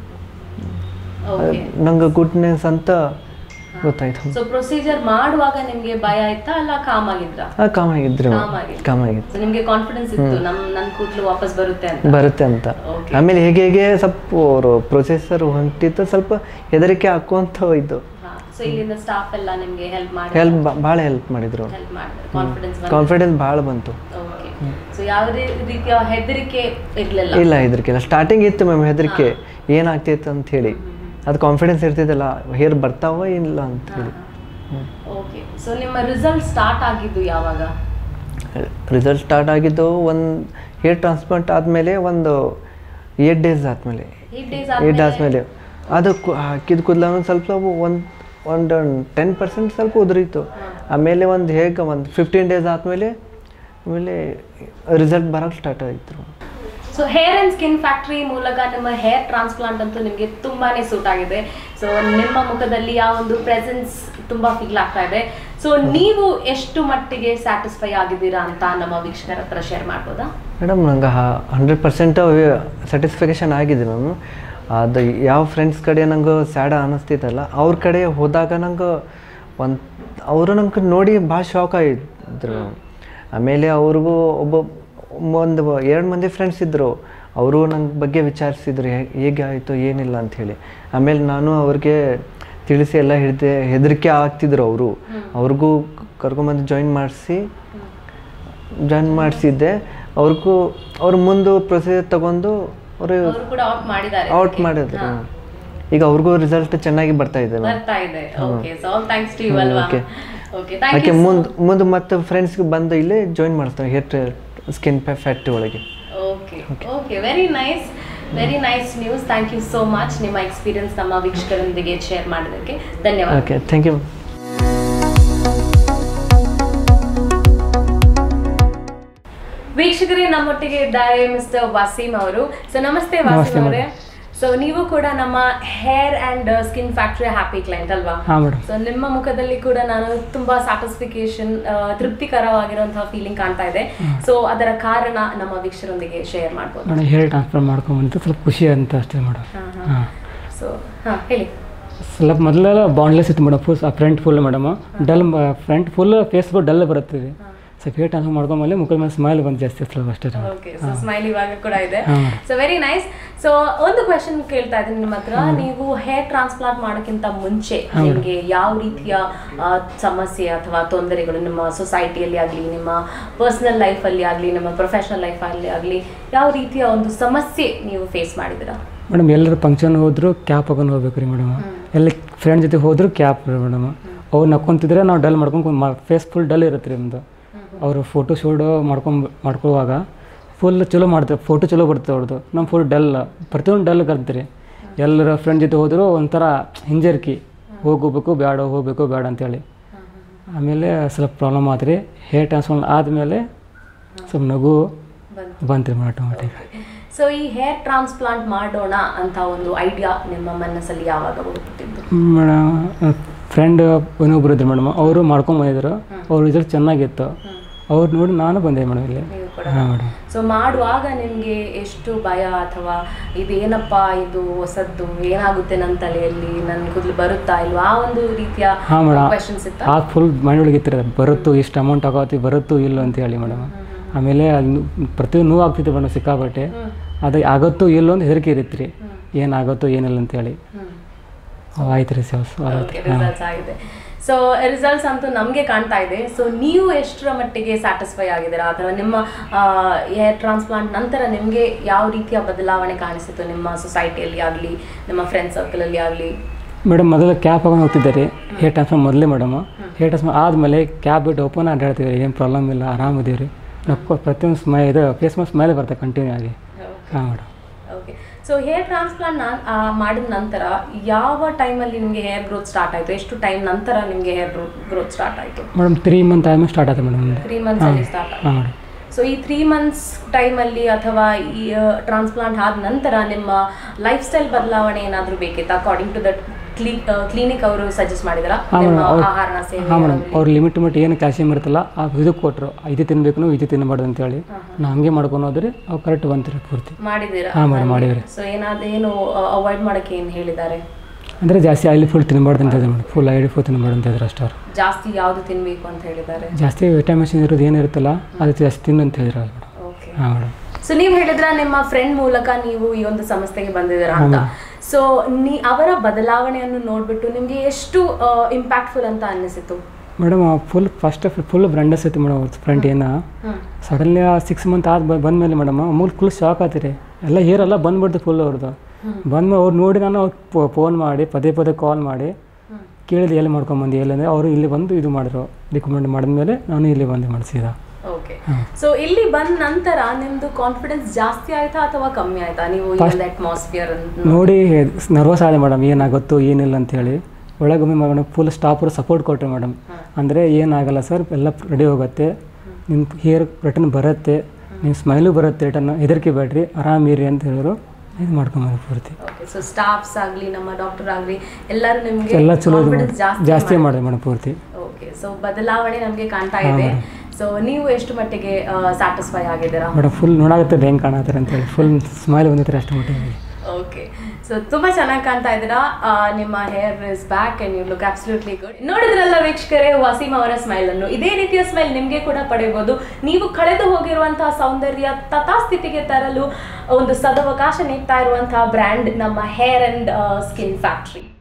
ಓಕೆ ನಂಗೆ ಗುಡ್ನೆಸ್ ಅಂತ ಗೊತ್ತಾಯ್ತು ಸೊ ಪ್ರೊಸೀಜರ್ ಮಾಡುವಾಗ ನಿಮಗೆ ಭಯ ಆಯ್ತಾ ಅಲ್ಲ ಕಾಮ್ ಆಗಿದ್ರಾ ಹಾಂ ಕಾಮ್ ಆಗಿದ್ರು ಕಾಮ್ ಆಗಿತ್ತು ಕಾಮ್ ಆಗಿತ್ತು ಸೊ ನಿಮಗೆ ಕಾನ್ಫಿಡೆನ್ಸ್ ಇತ್ತು ನಮ್ ನನ್ನ ಕೂದಲು ವಾಪಸ್ ಬರುತ್ತೆ ಅಂತ ಬರುತ್ತೆ ಅಂತ Okay. ಆಮೇಲೆ ಹೇಗೆ ಹೇಗೆ ಸ್ವಲ್ಪ ಅವರು ಪ್ರೊಸೆಸರ್ ಹೊಂಟಿತ್ತು ಸ್ವಲ್ಪ ಹೆದರಿಕೆ ಹಾಕುವಂತ ಹೋಯ್ತು ಸೊ ಇಲ್ಲಿಂದ ಸ್ಟಾಫ್ ಎಲ್ಲ ನಿಮಗೆ ಹೆಲ್ಪ್ ಮಾಡಿ ಹೆಲ್ಪ್ ಭಾಳ ಹೆಲ್ಪ್ ಮಾಡಿದ್ರು ಹೆಲ್ಪ್ ಮಾಡಿದ್ರು ಕಾನ್ಫಿಡೆನ್ಸ್ ಕಾನ್ಫಿಡೆನ್ಸ್ ಭಾಳ ಬಂತು ಓಕೆ ಸೊ ಯಾವುದೇ ರೀತಿಯ ಹೆದರಿಕೆ ಇರ್ಲಿಲ್ಲ ಇಲ್ಲ ಹೆದರಿಕೆ ಇಲ್ಲ ಸ್ಟಾರ್ಟಿಂಗ್ ಇತ್ತು ಮ್ಯಾಮ್ ಹೆದರಿಕೆ ಏನಾಗ್ತೈತೆ ಅಂತ ಹೇಳಿ ಅದು ಕಾನ್ಫಿಡೆನ್ಸ್ ಇರ್ತಿದ್ದಲ್ಲ ಹೇರ್ ಬರ್ತಾವ ಇಲ್ಲ ಅಂತ ಹೇಳಿ ಓಕೆ ಸೊ ನಿಮ್ಮ ರಿಸಲ್ಟ್ ಸ್ಟಾರ್ಟ್ ಆಗಿದ್ದು ಯಾವಾಗ ರಿಸಲ್ಟ್ ಸ್ಟಾರ್ಟ್ ಆಗಿದ್ದು ಒಂದು ಹೇರ್ ಟ್ರಾನ್ಸ್ಪ್ಲಾಂಟ್ ಆದಮೇಲೆ ಒಂದು ಏಟ್ ಡೇಸ್ ಆದಮೇಲೆ ಏಟ್ ಡೇಸ್ ಏಟ್ ಆದಮೇಲೆ ಅದು ಕು- ಹಾಕಿದ ಕೂದಲ ಒಂದು ಸ್ವಲ್ಪ ಒಂದು ಒಂದು ಟೆನ್ ಪರ್ಸೆಂಟ್ ಸ್ವಲ್ಪ ಉದುರಿತು ಆಮೇಲೆ ಒಂದು ಹೇಗೆ ಒಂದು ಫಿಫ್ಟೀನ್ ಡೇಸ್ ಆದಮೇಲೆ ಆಮೇಲೆ ರಿಸಲ್ಟ್ ಬರೋಕ್ಕೆ ಸ್ಟಾರ್ಟ್ ಆಯಿತು so hair and skin factory ಮೂಲಕ ನಿಮ್ಮ ಹೇರ್ ಟ್ರಾನ್ಸ್ಪ್ಲಾಂಟ್ ಅಂತೂ ನಿಮಗೆ ತುಂಬಾನೇ ಸೂಟ್ ಆಗಿದೆ ಸೊ ನಿಮ್ಮ ಮುಖದಲ್ಲಿ ಆ ಒಂದು ಪ್ರೆಸೆನ್ಸ್ ತುಂಬಾ ಫೀಲ್ ಆಗ್ತಾ ಇದೆ ಸೊ ನೀವು ಎಷ್ಟು ಮಟ್ಟಿಗೆ ಸ್ಯಾಟಿಸ್ಫೈ ಆಗಿದ್ದೀರಾ ಅಂತ ನಮ್ಮ ವೀಕ್ಷಕರ ಹತ್ರ ಶೇರ್ ಮಾಡ್ಬೋದಾ ಮೇಡಮ್ ನಂಗೆ ಹಂಡ್ರೆಡ್ ಪರ್ಸೆಂಟ್ ಸ್ಯಾಟಿಸ್ಫಿಕೇಷನ್ ಆಗಿದೆ ಮ್ಯಾಮ್ ಅದು ಯಾವ ಫ್ರೆಂಡ್ಸ್ ಕಡೆ ನಂಗೆ ಸ್ಯಾಡ ಅನ್ನಿಸ್ತಿತ್ತಲ್ಲ ಅವ್ರ ಕಡೆ ಹೋದಾಗ ನಂಗೆ ಒಂದು ಅವರು ನಂಗೆ ನೋಡಿ ಭಾಳ ಶಾಕ್ ಆಗಿದ್ರು ಮ್ಯಾಮ್ ಆಮೇಲೆ ಅವ್ರಿಗೂ ಒಬ್ಬ ಒಂದು ಎರಡು ಮಂದಿ ಫ್ರೆಂಡ್ಸ್ ಇದ್ದರು ಅವರು ನಂಗೆ ಬಗ್ಗೆ ವಿಚಾರಿಸಿದ್ರು ಹೇ- ಹೇಗೆ ಆಯಿತು ಏನಿಲ್ಲ ಅಂಥೇಳಿ ಆಮೇಲೆ ನಾನು ಅವ್ರಿಗೆ ತಿಳಿಸಿ ಎಲ್ಲ ಹಿಡಿದೆ ಹೆದರಿಕೆ ಆಗ್ತಿದ್ರು ಅವರು ಅವ್ರಿಗೂ ಕರ್ಕೊಂಬಂದು ಜಾಯಿನ್ ಮಾಡಿಸಿ ಜಾಯಿನ್ ಮಾಡಿಸಿದ್ದೆ ಅವ್ರಿಗೂ ಅವ್ರ ಮುಂದೆ ಪ್ರೊಸೀಜರ್ ತಗೊಂಡು ಅವರು ಅವರು ಕೂಡ ಔಟ್ ಮಾಡಿದ್ದಾರೆ ಔಟ್ ಮಾಡಿದ್ರು ಈಗ ಅವ್ರಿಗೂ ರಿಸಲ್ಟ್ ಚೆನ್ನಾಗಿ ಬರ್ತಾ ಇದೆ ಮ್ಯಾಮ್ ಬರ್ತಾ ಇದೆ okay so all thanks to you ಅಲ್ವಾ okay. ಓಕೆ ಥ್ಯಾಂಕ್ ಯಾಕೆ ಯು ಮುಂದೆ ಮುಂದೆ ಮತ್ತೆ ಫ್ರೆಂಡ್ಸ್ಗೆ ಬಂದು ಇಲ್ಲೇ ಜಾಯಿನ್ ಮಾಡ್ತಾರೆ ಹೇರ್ ಸ್ಕಿನ್ ಫ್ಯಾಕ್ಟ್ರಿ ಒಳಗೆ okay okay very nice very nice news thank you so much ನಿಮ್ಮ ಎಕ್ಸ್ಪೀರಿಯನ್ಸ್ ನಮ್ಮ ವೀಕ್ಷಕರೊಂದಿಗೆ ಶೇರ್ ಮಾಡೋದಕ್ಕೆ ಧನ್ಯವಾದ ಓಕೆ ಥ್ಯಾಂಕ್ ಯು ವೀಕ್ಷಕರೇ ನಮ್ಮೊಟ್ಟಿಗೆ ಇದ್ದಾರೆ ಮಿಸ್ಟರ್ ವಸೀಮ್ ಅವರು ಸೊ ನಮಸ್ತೆ ವಸೀಮ್ ಅವರೇ ಸೊ ನೀವು ಕೂಡ ನಮ್ಮ hair and skin factory happy client ಅಲ್ವಾ ಹಾಂ ಮೇಡಮ್ ಸೊ ನಿಮ್ಮ ಮುಖದಲ್ಲಿ ಕೂಡ ನಾನು ತುಂಬಾ ಸ್ಯಾಟಿಸ್ಫಿಕೇಶನ್ ತೃಪ್ತಿಕರವಾಗಿರುವಂತಹ ಫೀಲಿಂಗ್ ಕಾಣ್ತಾ ಇದೆ ಸೊ ಅದರ ಕಾರಣ ನಮ್ಮ ವೀಕ್ಷಕರೊಂದಿಗೆ ಶೇರ್ ಮಾಡ್ಬೋದು ಮೇಡಮ್ ಹೇರ್ ಟ್ರಾನ್ಸ್ಫರ್ ಮಾಡ್ಕೊಂಬಂತು ಸ್ವಲ್ಪ ಖುಷಿ ಅಂತ ಅಷ್ಟೇ ಮೇಡಮ್ ಹಾಂ ಸೊ ಹಾ ಹೇಳಿ ಸ್ವಲ್ಪ ಮೊದಲೆಲ್ಲ ಬಾಂಡ್ಲೆಸ್ ಇತ್ತು madam full front full madam dull front full face dull ಬರುತ್ತದೆ ಸ್ವಲ್ಪ ಹೇರ್ ಟ್ರಾನ್ಸ್ಫರ್ ಮಾಡ್ಕೊಂಡ್ಮೇಲೆ ಮುಖದ ಮೇಲೆ ಸ್ಮೈಲ್ ಬಂದು ಜಾಸ್ತಿ ಸ್ವಲ್ಪ ಅಷ್ಟೇ ಮೇಡಮ್ ಓಕೆ ಸೊ ಸ್ಮೈಲ್ ಇವಾಗ ಕೂಡ ಇದೆ ಹಾಂ ಸೊ ವೆರಿ ನೈಸ್ ಸೊ ಒಂದು ಕ್ವೆಶನ್ ಕೇಳ್ತಾ ಇದ್ದೀನಿ ನಿಮ್ಮ ಹತ್ರ ನೀವು ಹೇರ್ ಟ್ರಾನ್ಸ್ಪ್ಲಾಂಟ್ ಮಾಡೋಕ್ಕಿಂತ ಮುಂಚೆ ನಿಮಗೆ ಯಾವ ರೀತಿಯ ಆ, ಸಮಸ್ಯೆ ಅಥವಾ ತೊಂದರೆಗಳು ನಿಮ್ಮ ಸೊಸೈಟಿಯಲ್ಲಿ ಆಗಲಿ ನಿಮ್ಮ ಪರ್ಸನಲ್ ಲೈಫಲ್ಲಿ ಆಗಲಿ ನಿಮ್ಮ ಪ್ರೊಫೆಷನಲ್ ಲೈಫಲ್ಲಿ ಆಗಲಿ ಯಾವ ರೀತಿಯ ಒಂದು ಸಮಸ್ಯೆ ನೀವು ಫೇಸ್ ಮಾಡಿದಿರಾ ಮೇಡಮ್ ಎಲ್ಲರೂ ಫಂಕ್ಷನ್ ಹೋದ್ರು ಕ್ಯಾಪ್ ಹಾಕೊಂಡು ಹೋಗ್ಬೇಕು ರೀ ಮೇಡಮ್ ಎಲ್ಲಿ ಫ್ರೆಂಡ್ ಜೊತೆ ಹೋದ್ರು ಕ್ಯಾಪ್ ರೀ ಮೇಡಮ್ ಅವ್ರು ನಕ್ಕೊಂತಿದ್ರೆ ನಾವು ಡಲ್ ಮಾಡ್ಕೊಂಡು ಫೇಸ್ ಫುಲ್ ಡಲ್ ಇರುತ್ತೆ ರೀ ನಮ್ಮದು ಅವರು ಫೋಟೋ ಶೂಟ್ ಮಾಡ್ಕೊಂಡ್ ಮಾಡ್ಕೊಳ್ಳುವಾಗ ಫುಲ್ ಚಲೋ ಮಾಡ್ತಾರೆ ಫೋಟೋ ಚಲೋ ಬರ್ತದೆ ಅವ್ರದ್ದು ನಮ್ಮ ಫುಲ್ ಡಲ್ ಪ್ರತಿಯೊಂದು ಡಲ್ ಕಲ್ತ್ರಿ ಎಲ್ಲರ ಫ್ರೆಂಡ್ ಜೊತೆ ಹೋದ್ರು ಒಂಥರ ಹಿಂಜರಿಕೆ ಹೋಗ್ಬೇಕು ಬೇಡ ಹೋಗ್ಬೇಕು ಬೇಡ ಅಂತೇಳಿ ಆಮೇಲೆ ಸ್ವಲ್ಪ ಪ್ರಾಬ್ಲಮ್ ಆತ್ರಿ ಹೇರ್ ಟ್ರಾನ್ಸ್ಫರ್ ಆದಮೇಲೆ ಸ್ವಲ್ಪ ನಗು ಬಂತು ರೀ ಆಟೋಮೆಟಿಕ್ ಸೊ ಈ ಹೇರ್ ಟ್ರಾನ್ಸ್ಪ್ಲಾಂಟ್ ಮಾಡೋಣ ಅಂತ ಒಂದು ಐಡಿಯಾ ನಿಮ್ಮ ಮನಸ್ಸಲ್ಲಿ ಯಾವಾಗ ಹುಟ್ಟಿದ್ದು ಮೇಡಮ್ ಫ್ರೆಂಡ್ ಇನ್ನೊಬ್ರು ಇದ್ರು ಮೇಡಮ್ ಅವರು ಮಾಡ್ಕೊಂಡ್ ಬಂದಿದ್ರು ಅವ್ರ ರಿಸಲ್ಟ್ ಚೆನ್ನಾಗಿತ್ತು ಅವ್ರು ನೋಡಿ ನಾನು ಬಂದೆ ಮೇಡಮ್ ಇಲ್ಲಿ ನೀವು ಕೂಡ ಹಾಂ ಮೇಡಮ್ ಸೊ ಮಾಡುವಾಗ ನಿಮಗೆ ಎಷ್ಟು ಭಯ ಅಥವಾ ಇದೇನಪ್ಪ ಇದು ಹೊಸದ್ದು ಏನಾಗುತ್ತೆ ನನ್ನ ತಲೆಯಲ್ಲಿ ನನ್ನ ಕೂದಲು ಬರುತ್ತಾ ಇಲ್ವಾ ಆ ಒಂದು ರೀತಿಯ ಹಾಂ ಮೇಡಮ್ ಕ್ವೆಶನ್ಸ್ ಇತ್ತ ಆ ಫುಲ್ ಮೈಂಡ್ ಒಳಗೆ ಇತ್ತಿರ ಬರುತ್ತೋ ಇಷ್ಟು ಅಮೌಂಟ್ ಆಗೋತಿ ಬರುತ್ತೋ ಇಲ್ಲೋ ಅಂತ ಹೇಳಿ ಮೇಡಮ್ ಆಮೇಲೆ ಅದು ನು- ಪ್ರತಿಯೊಂದು ನೋವು ಆಗ್ತಿತ್ತು ಮೇಡಮ್ ಸಿಕ್ಕಾಪಟ್ಟೆ ಅದು ಆಗುತ್ತೋ ಇಲ್ಲೋ ಅಂತ ಹೆದರಿಕೆ ಇರುತ್ತೆ ರೀ ಏನಾಗುತ್ತೋ ಏನಿಲ್ಲ ಅಂತೇಳಿ ಆಯ್ತು ರೀ ಸರ್ ಓಕೆ ರಿಸಲ್ಟ್ಸ್ ಆಗಿದೆ ಸೊ ರಿಸಲ್ಟ್ಸ್ ಅಂತೂ ನಮಗೆ ಕಾಣ್ತಾ ಇದೆ ಸೊ ನೀವು ಎಷ್ಟರ ಮಟ್ಟಿಗೆ ಸ್ಯಾಟಿಸ್ಫೈ ಆಗಿದ್ದೀರಾ ಅಥವಾ ನಿಮ್ಮ ಹೇರ್ ಟ್ರಾನ್ಸ್ಪ್ಲಾಂಟ್ ನಂತರ ನಿಮಗೆ ಯಾವ ರೀತಿಯ ಬದಲಾವಣೆ ಕಾಣಿಸಿತು ನಿಮ್ಮ ಸೊಸೈಟಿಯಲ್ಲಿ ಆಗಲಿ ನಿಮ್ಮ ಫ್ರೆಂಡ್ ಸರ್ಕಲಲ್ಲಿ ಆಗಲಿ ಮೇಡಮ್ ಮೊದಲು ಕ್ಯಾಬ್ ಹಾಕೊಂಡು ಹೋಗ್ತಿದ್ದೆ ರೀ ಹೇರ್ ಟ್ರಾನ್ಸ್ಫರ್ ಮೊದಲೇ ಮೇಡಮ್ ಹೇರ್ ಟ್ರಾನ್ಸ್ಫರ್ ಆದಮೇಲೆ ಕ್ಯಾಬ್ ಬಿಟ್ಟು ಓಪನ್ ಅಡ್ಡಾಡ್ತೀವಿ ರೀ ಏನು ಪ್ರಾಬ್ಲಮ್ ಇಲ್ಲ ಆರಾಮಿದ್ದೀವಿ ರೀ ನಕ್ಕೋ ಪ್ರತಿಯೊಂದು ಸ್ಮೈ ಇದು ಫೇಸ್ ಮೇಲೆ ಸ್ಮೈಲ್ ಬರ್ತದೆ ಕಂಟಿನ್ಯೂ ಆಗಿ ಹಾಂ madam okay so hair transplant ಮಾಡಿದ ನಂತರ ಯಾವ ಟೈಮಲ್ಲಿ ನಿಮಗೆ ಹೇರ್ ಗ್ರೋತ್ ಸ್ಟಾರ್ಟ್ ಆಯಿತು ಎಷ್ಟು ಟೈಮ್ ನಂತರ ನಿಮಗೆ ಹೇರ್ ಗ್ರೋತ್ ಸ್ಟಾರ್ಟ್ ಆಯಿತು ಮೇಡಮ್ ತ್ರೀ ಮಂತ್ ಆದ್ಮೇಲೆ ಸ್ಟಾರ್ಟ್ ಆಯ್ತು ಮೇಡಮ್ ತ್ರೀ ಮಂತ್ಸಲ್ಲಿ ಸ್ಟಾರ್ಟ್ ಆಯಿತು ಹಾಂ ಮೇಡಮ್ ಸೊ ಈ ತ್ರೀ ಮಂತ್ಸ್ ಟೈಮಲ್ಲಿ ಅಥವಾ ಈ ಟ್ರಾನ್ಸ್ಪ್ಲಾಂಟ್ ಆದ ನಂತರ ನಿಮ್ಮ ಲೈಫ್ ಸ್ಟೈಲ್ ಬದಲಾವಣೆ ಏನಾದರೂ ಬೇಕಿತ್ತು ಅಕಾರ್ಡಿಂಗ್ ಟು ದಟ್ ಕ್ಲೀ ಕ್ಲಿನಿಕ್ ಅವರು ಸಜೆಸ್ಟ್ ಮಾಡಿದಾರ ಹಾಂ ನಿಮ್ಮ ಮೇಡಮ್ ಅವ್ರು ಆಹಾರನ ಸೇವೆ ಹಾಂ ಮೇಡಮ್ ಅವ್ರು ಲಿಮಿಟ್ ಮಿಟ್ ಏನು ಕ್ಯಾಲ್ಸಿಯಂ ಇರುತ್ತಲ್ಲ ಆ ಇದು ಕೊಟ್ಟರು ಇದು ತಿನ್ಬೇಕು ನೀವು ಇದು ತಿನ್ನಬಾರ್ದು ಅಂತೇಳಿ ನಾವು ಹಂಗೆ ಮಾಡ್ಕೊಂಡು ಹೋದ್ರಿ ಅವು ಕರೆಕ್ಟ್ ಬಂತು ಪೂರ್ತಿ ಮಾಡಿದ್ದೀರಾ ಹಾಂ ಮೇಡಮ್ ಮಾಡಿವ್ರಿ ಸೊ ಏನಾದ್ರು ಏನು ಅವಾಯ್ಡ್ ಮಾಡೋಕ್ಕೆ ಏನು ಹೇಳಿದ್ದಾರೆ ಅಂದರೆ ಜಾಸ್ತಿ ಆಯಿಲಿ ಫುಲ್ ತಿನ್ನಬಾರ್ದು ಅಂತ ಇದ್ದಾರೆ ಮೇಡಮ್ ಫುಲ್ ಆಯಿಲಿ ಫುಲ್ ತಿನ್ನಬಾರ್ದು ಅಂತ ಇದ್ದಾರೆ ಅಷ್ಟು ಅವ್ರು ಜಾಸ್ತಿ ಯಾವುದು ತಿನ್ನಬೇಕು ಅಂತ ಹೇಳಿದ್ದಾರೆ ಜಾಸ್ತಿ ವಿಟಮಿನ್ಸ್ ಇರೋದು ಏನಿರುತ್ತಲ್ಲ ಅದು ಜಾಸ್ತಿ ತಿನ್ನು ಅಂತ ಹೇಳಿದ್ರು ಮೇಡಮ್ ಓಕೆ ಹಾಂ ಮೇಡಮ್ ಸೊ ನೀವು ಹೇಳಿದ್ರ ನಿಮ್ಮ ಫ್ರೆಂಡ್ ಮೂಲಕ ನೀವು ಈ ಒಂದು ಸಂಸ್ಥೆಗೆ ಬಂದಿದ್ದೀರಾ ಅಂತ ಸೊ ನೀ ಅವರ ಬದಲಾವಣೆಯನ್ನು ನೋಡ್ಬಿಟ್ಟು ನಿಮ್ಗೆ ಎಷ್ಟು ಇಂಪ್ಯಾಕ್ಟ್ಫುಲ್ ಅಂತ ಅನ್ನಿಸಿತು ಮೇಡಮ್ ಫುಲ್ ಫಸ್ಟ್ ಫುಲ್ ಬ್ರಂಡಸ್ ಐತಿ ಮೇಡಮ್ ಅವ್ರ ಫ್ರಂಟ್ ಏನು ಸಡನ್ಲಿ ಸಿಕ್ಸ್ ಮಂತ್ ಆದ ಬಂದಮೇಲೆ ಮೇಡಮ್ ಮೂರು ಫುಲ್ ಶಾಕ್ ಆತಿರಿ ಎಲ್ಲ ಹೇರ್ ಎಲ್ಲ ಬಂದ್ಬಿಡ್ತು ಫುಲ್ ಅವ್ರದ್ದು ಬಂದ್ಮೇಲೆ ಅವ್ರು ನೋಡಿ ನಾನು ಫೋನ್ ಮಾಡಿ ಪದೇ ಪದೇ ಕಾಲ್ ಮಾಡಿ ಕೇಳಿದೆ ಎಲ್ಲಿ ಮಾಡ್ಕೊಂಬಂದು ಎಲ್ಲಂದ್ರೆ ಅವರು ಇಲ್ಲಿ ಬಂದು ಇದು ಮಾಡಿದ್ರು ರಿಕಮೆಂಡ್ ಮಾಡಿದ್ಮೇಲೆ ನಾನು ಇಲ್ಲಿ ಬಂದು ಮಾಡಿಸಿದ ಓಕೆ ಸೊ ಇಲ್ಲಿ ಬಂದ ನಂತರ ನಿಮ್ದು ಕಾನ್ಫಿಡೆನ್ಸ್ ಜಾಸ್ತಿ ಆಯ್ತಾ ಅಥವಾ ಕಮ್ಮಿ ಆಯ್ತಾ ನೀವು ಈ ಒಂದು ಅಟ್ಮಾಸ್ಫಿಯರ್ ನೋಡಿ ನರ್ವಸ್ ಆದೆ ಮೇಡಮ್ ಏನಾಗುತ್ತೋ ಏನಿಲ್ಲ ಅಂತೇಳಿ ಒಳಗೊಮ್ಮೆ ಮೇಡಮ್ ಫುಲ್ ಸ್ಟಾಫರು ಸಪೋರ್ಟ್ ಕೊಟ್ಟರು ಮೇಡಮ್ ಅಂದರೆ ಏನಾಗಲ್ಲ ಸರ್ ಎಲ್ಲ ರೆಡಿ ಹೋಗುತ್ತೆ ನಿಮ್ಮ ಹೇರ್ ರಿಟರ್ನ್ ಬರುತ್ತೆ ನಿಮ್ಮ ಸ್ಮೈಲು ಬರುತ್ತೆ ರಿಟರ್ನ್ ಹೆದರಿಕೆ ಬೇಡ್ರಿ ಆರಾಮಿರಿ ಅಂತ ಹೇಳಿದ್ರು ಇದು ಮಾಡ್ಕೊಂಬಂದು ಪೂರ್ತಿ ಓಕೆ ಸೊ ಸ್ಟಾಫ್ಸ್ ಆಗಲಿ ನಮ್ಮ ಡಾಕ್ಟರ್ ಆಗಲಿ ಎಲ್ಲರೂ ನಿಮಗೆ ಎಲ್ಲ ಚಲೋ ಇದು ಕಾನ್ಫಿಡೆನ್ಸ್ ಮಾಡಿ- ಜಾಸ್ತಿ ಜಾಸ್ತಿ ಮಾಡಿದೆ ಮೇಡಮ್ ಪೂರ್ತಿ ಓಕೆ ಸೊ ಬದಲಾವಣೆ ನಮಗೆ ಕಾಣ್ತಾ ಇದೆ ಸೊ ನೀವು ಎಷ್ಟು ಮಟ್ಟಿಗೆ ಸ್ಯಾಟಿಸ್ಫೈ ಆಗಿದ್ದೀರಾ ಮೇಡಮ್ ಫುಲ್ ನೋಡಾಗುತ್ತೆ ಹೆಂಗೆ ಕಾಣತ್ತಾರೆ ಅಂತೇಳಿ ಫುಲ್ ಸ್ಮೈಲ್ ಬಂದಿರ್ತಾರೆ ಅಷ್ಟು ಮಟ್ಟಿಗೆ ಓಕೆ ಸೊ ತುಂಬಾ ಚೆನ್ನಾಗಿ ಕಾಣ್ತಾ ಇದ್ದೀರಾ ಆ, ನಿಮ್ಮ hair is back and you look absolutely good ನೋಡಿದ್ರಲ್ಲ ವೀಕ್ಷಕರೇ ವಸೀಮ್ ಅವರ ಸ್ಮೈಲ್ ಅನ್ನು ಇದೇ ರೀತಿಯ ಸ್ಮೈಲ್ ನಿಮಗೆ ಕೂಡ ಪಡೆಯಬಹುದು ನೀವು ಕಳೆದು ಹೋಗಿರುವಂತಹ ಸೌಂದರ್ಯ ತಥಾಸ್ಥಿತಿಗೆ ತರಲು ಒಂದು ಸದವಕಾಶ ನೀಡ್ತಾ ಇರುವಂತಹ ಬ್ರ್ಯಾಂಡ್ ನಮ್ಮ ಹೇರ್ ಅಂಡ್ ಸ್ಕಿನ್ ಫ್ಯಾಕ್ಟ್ರಿ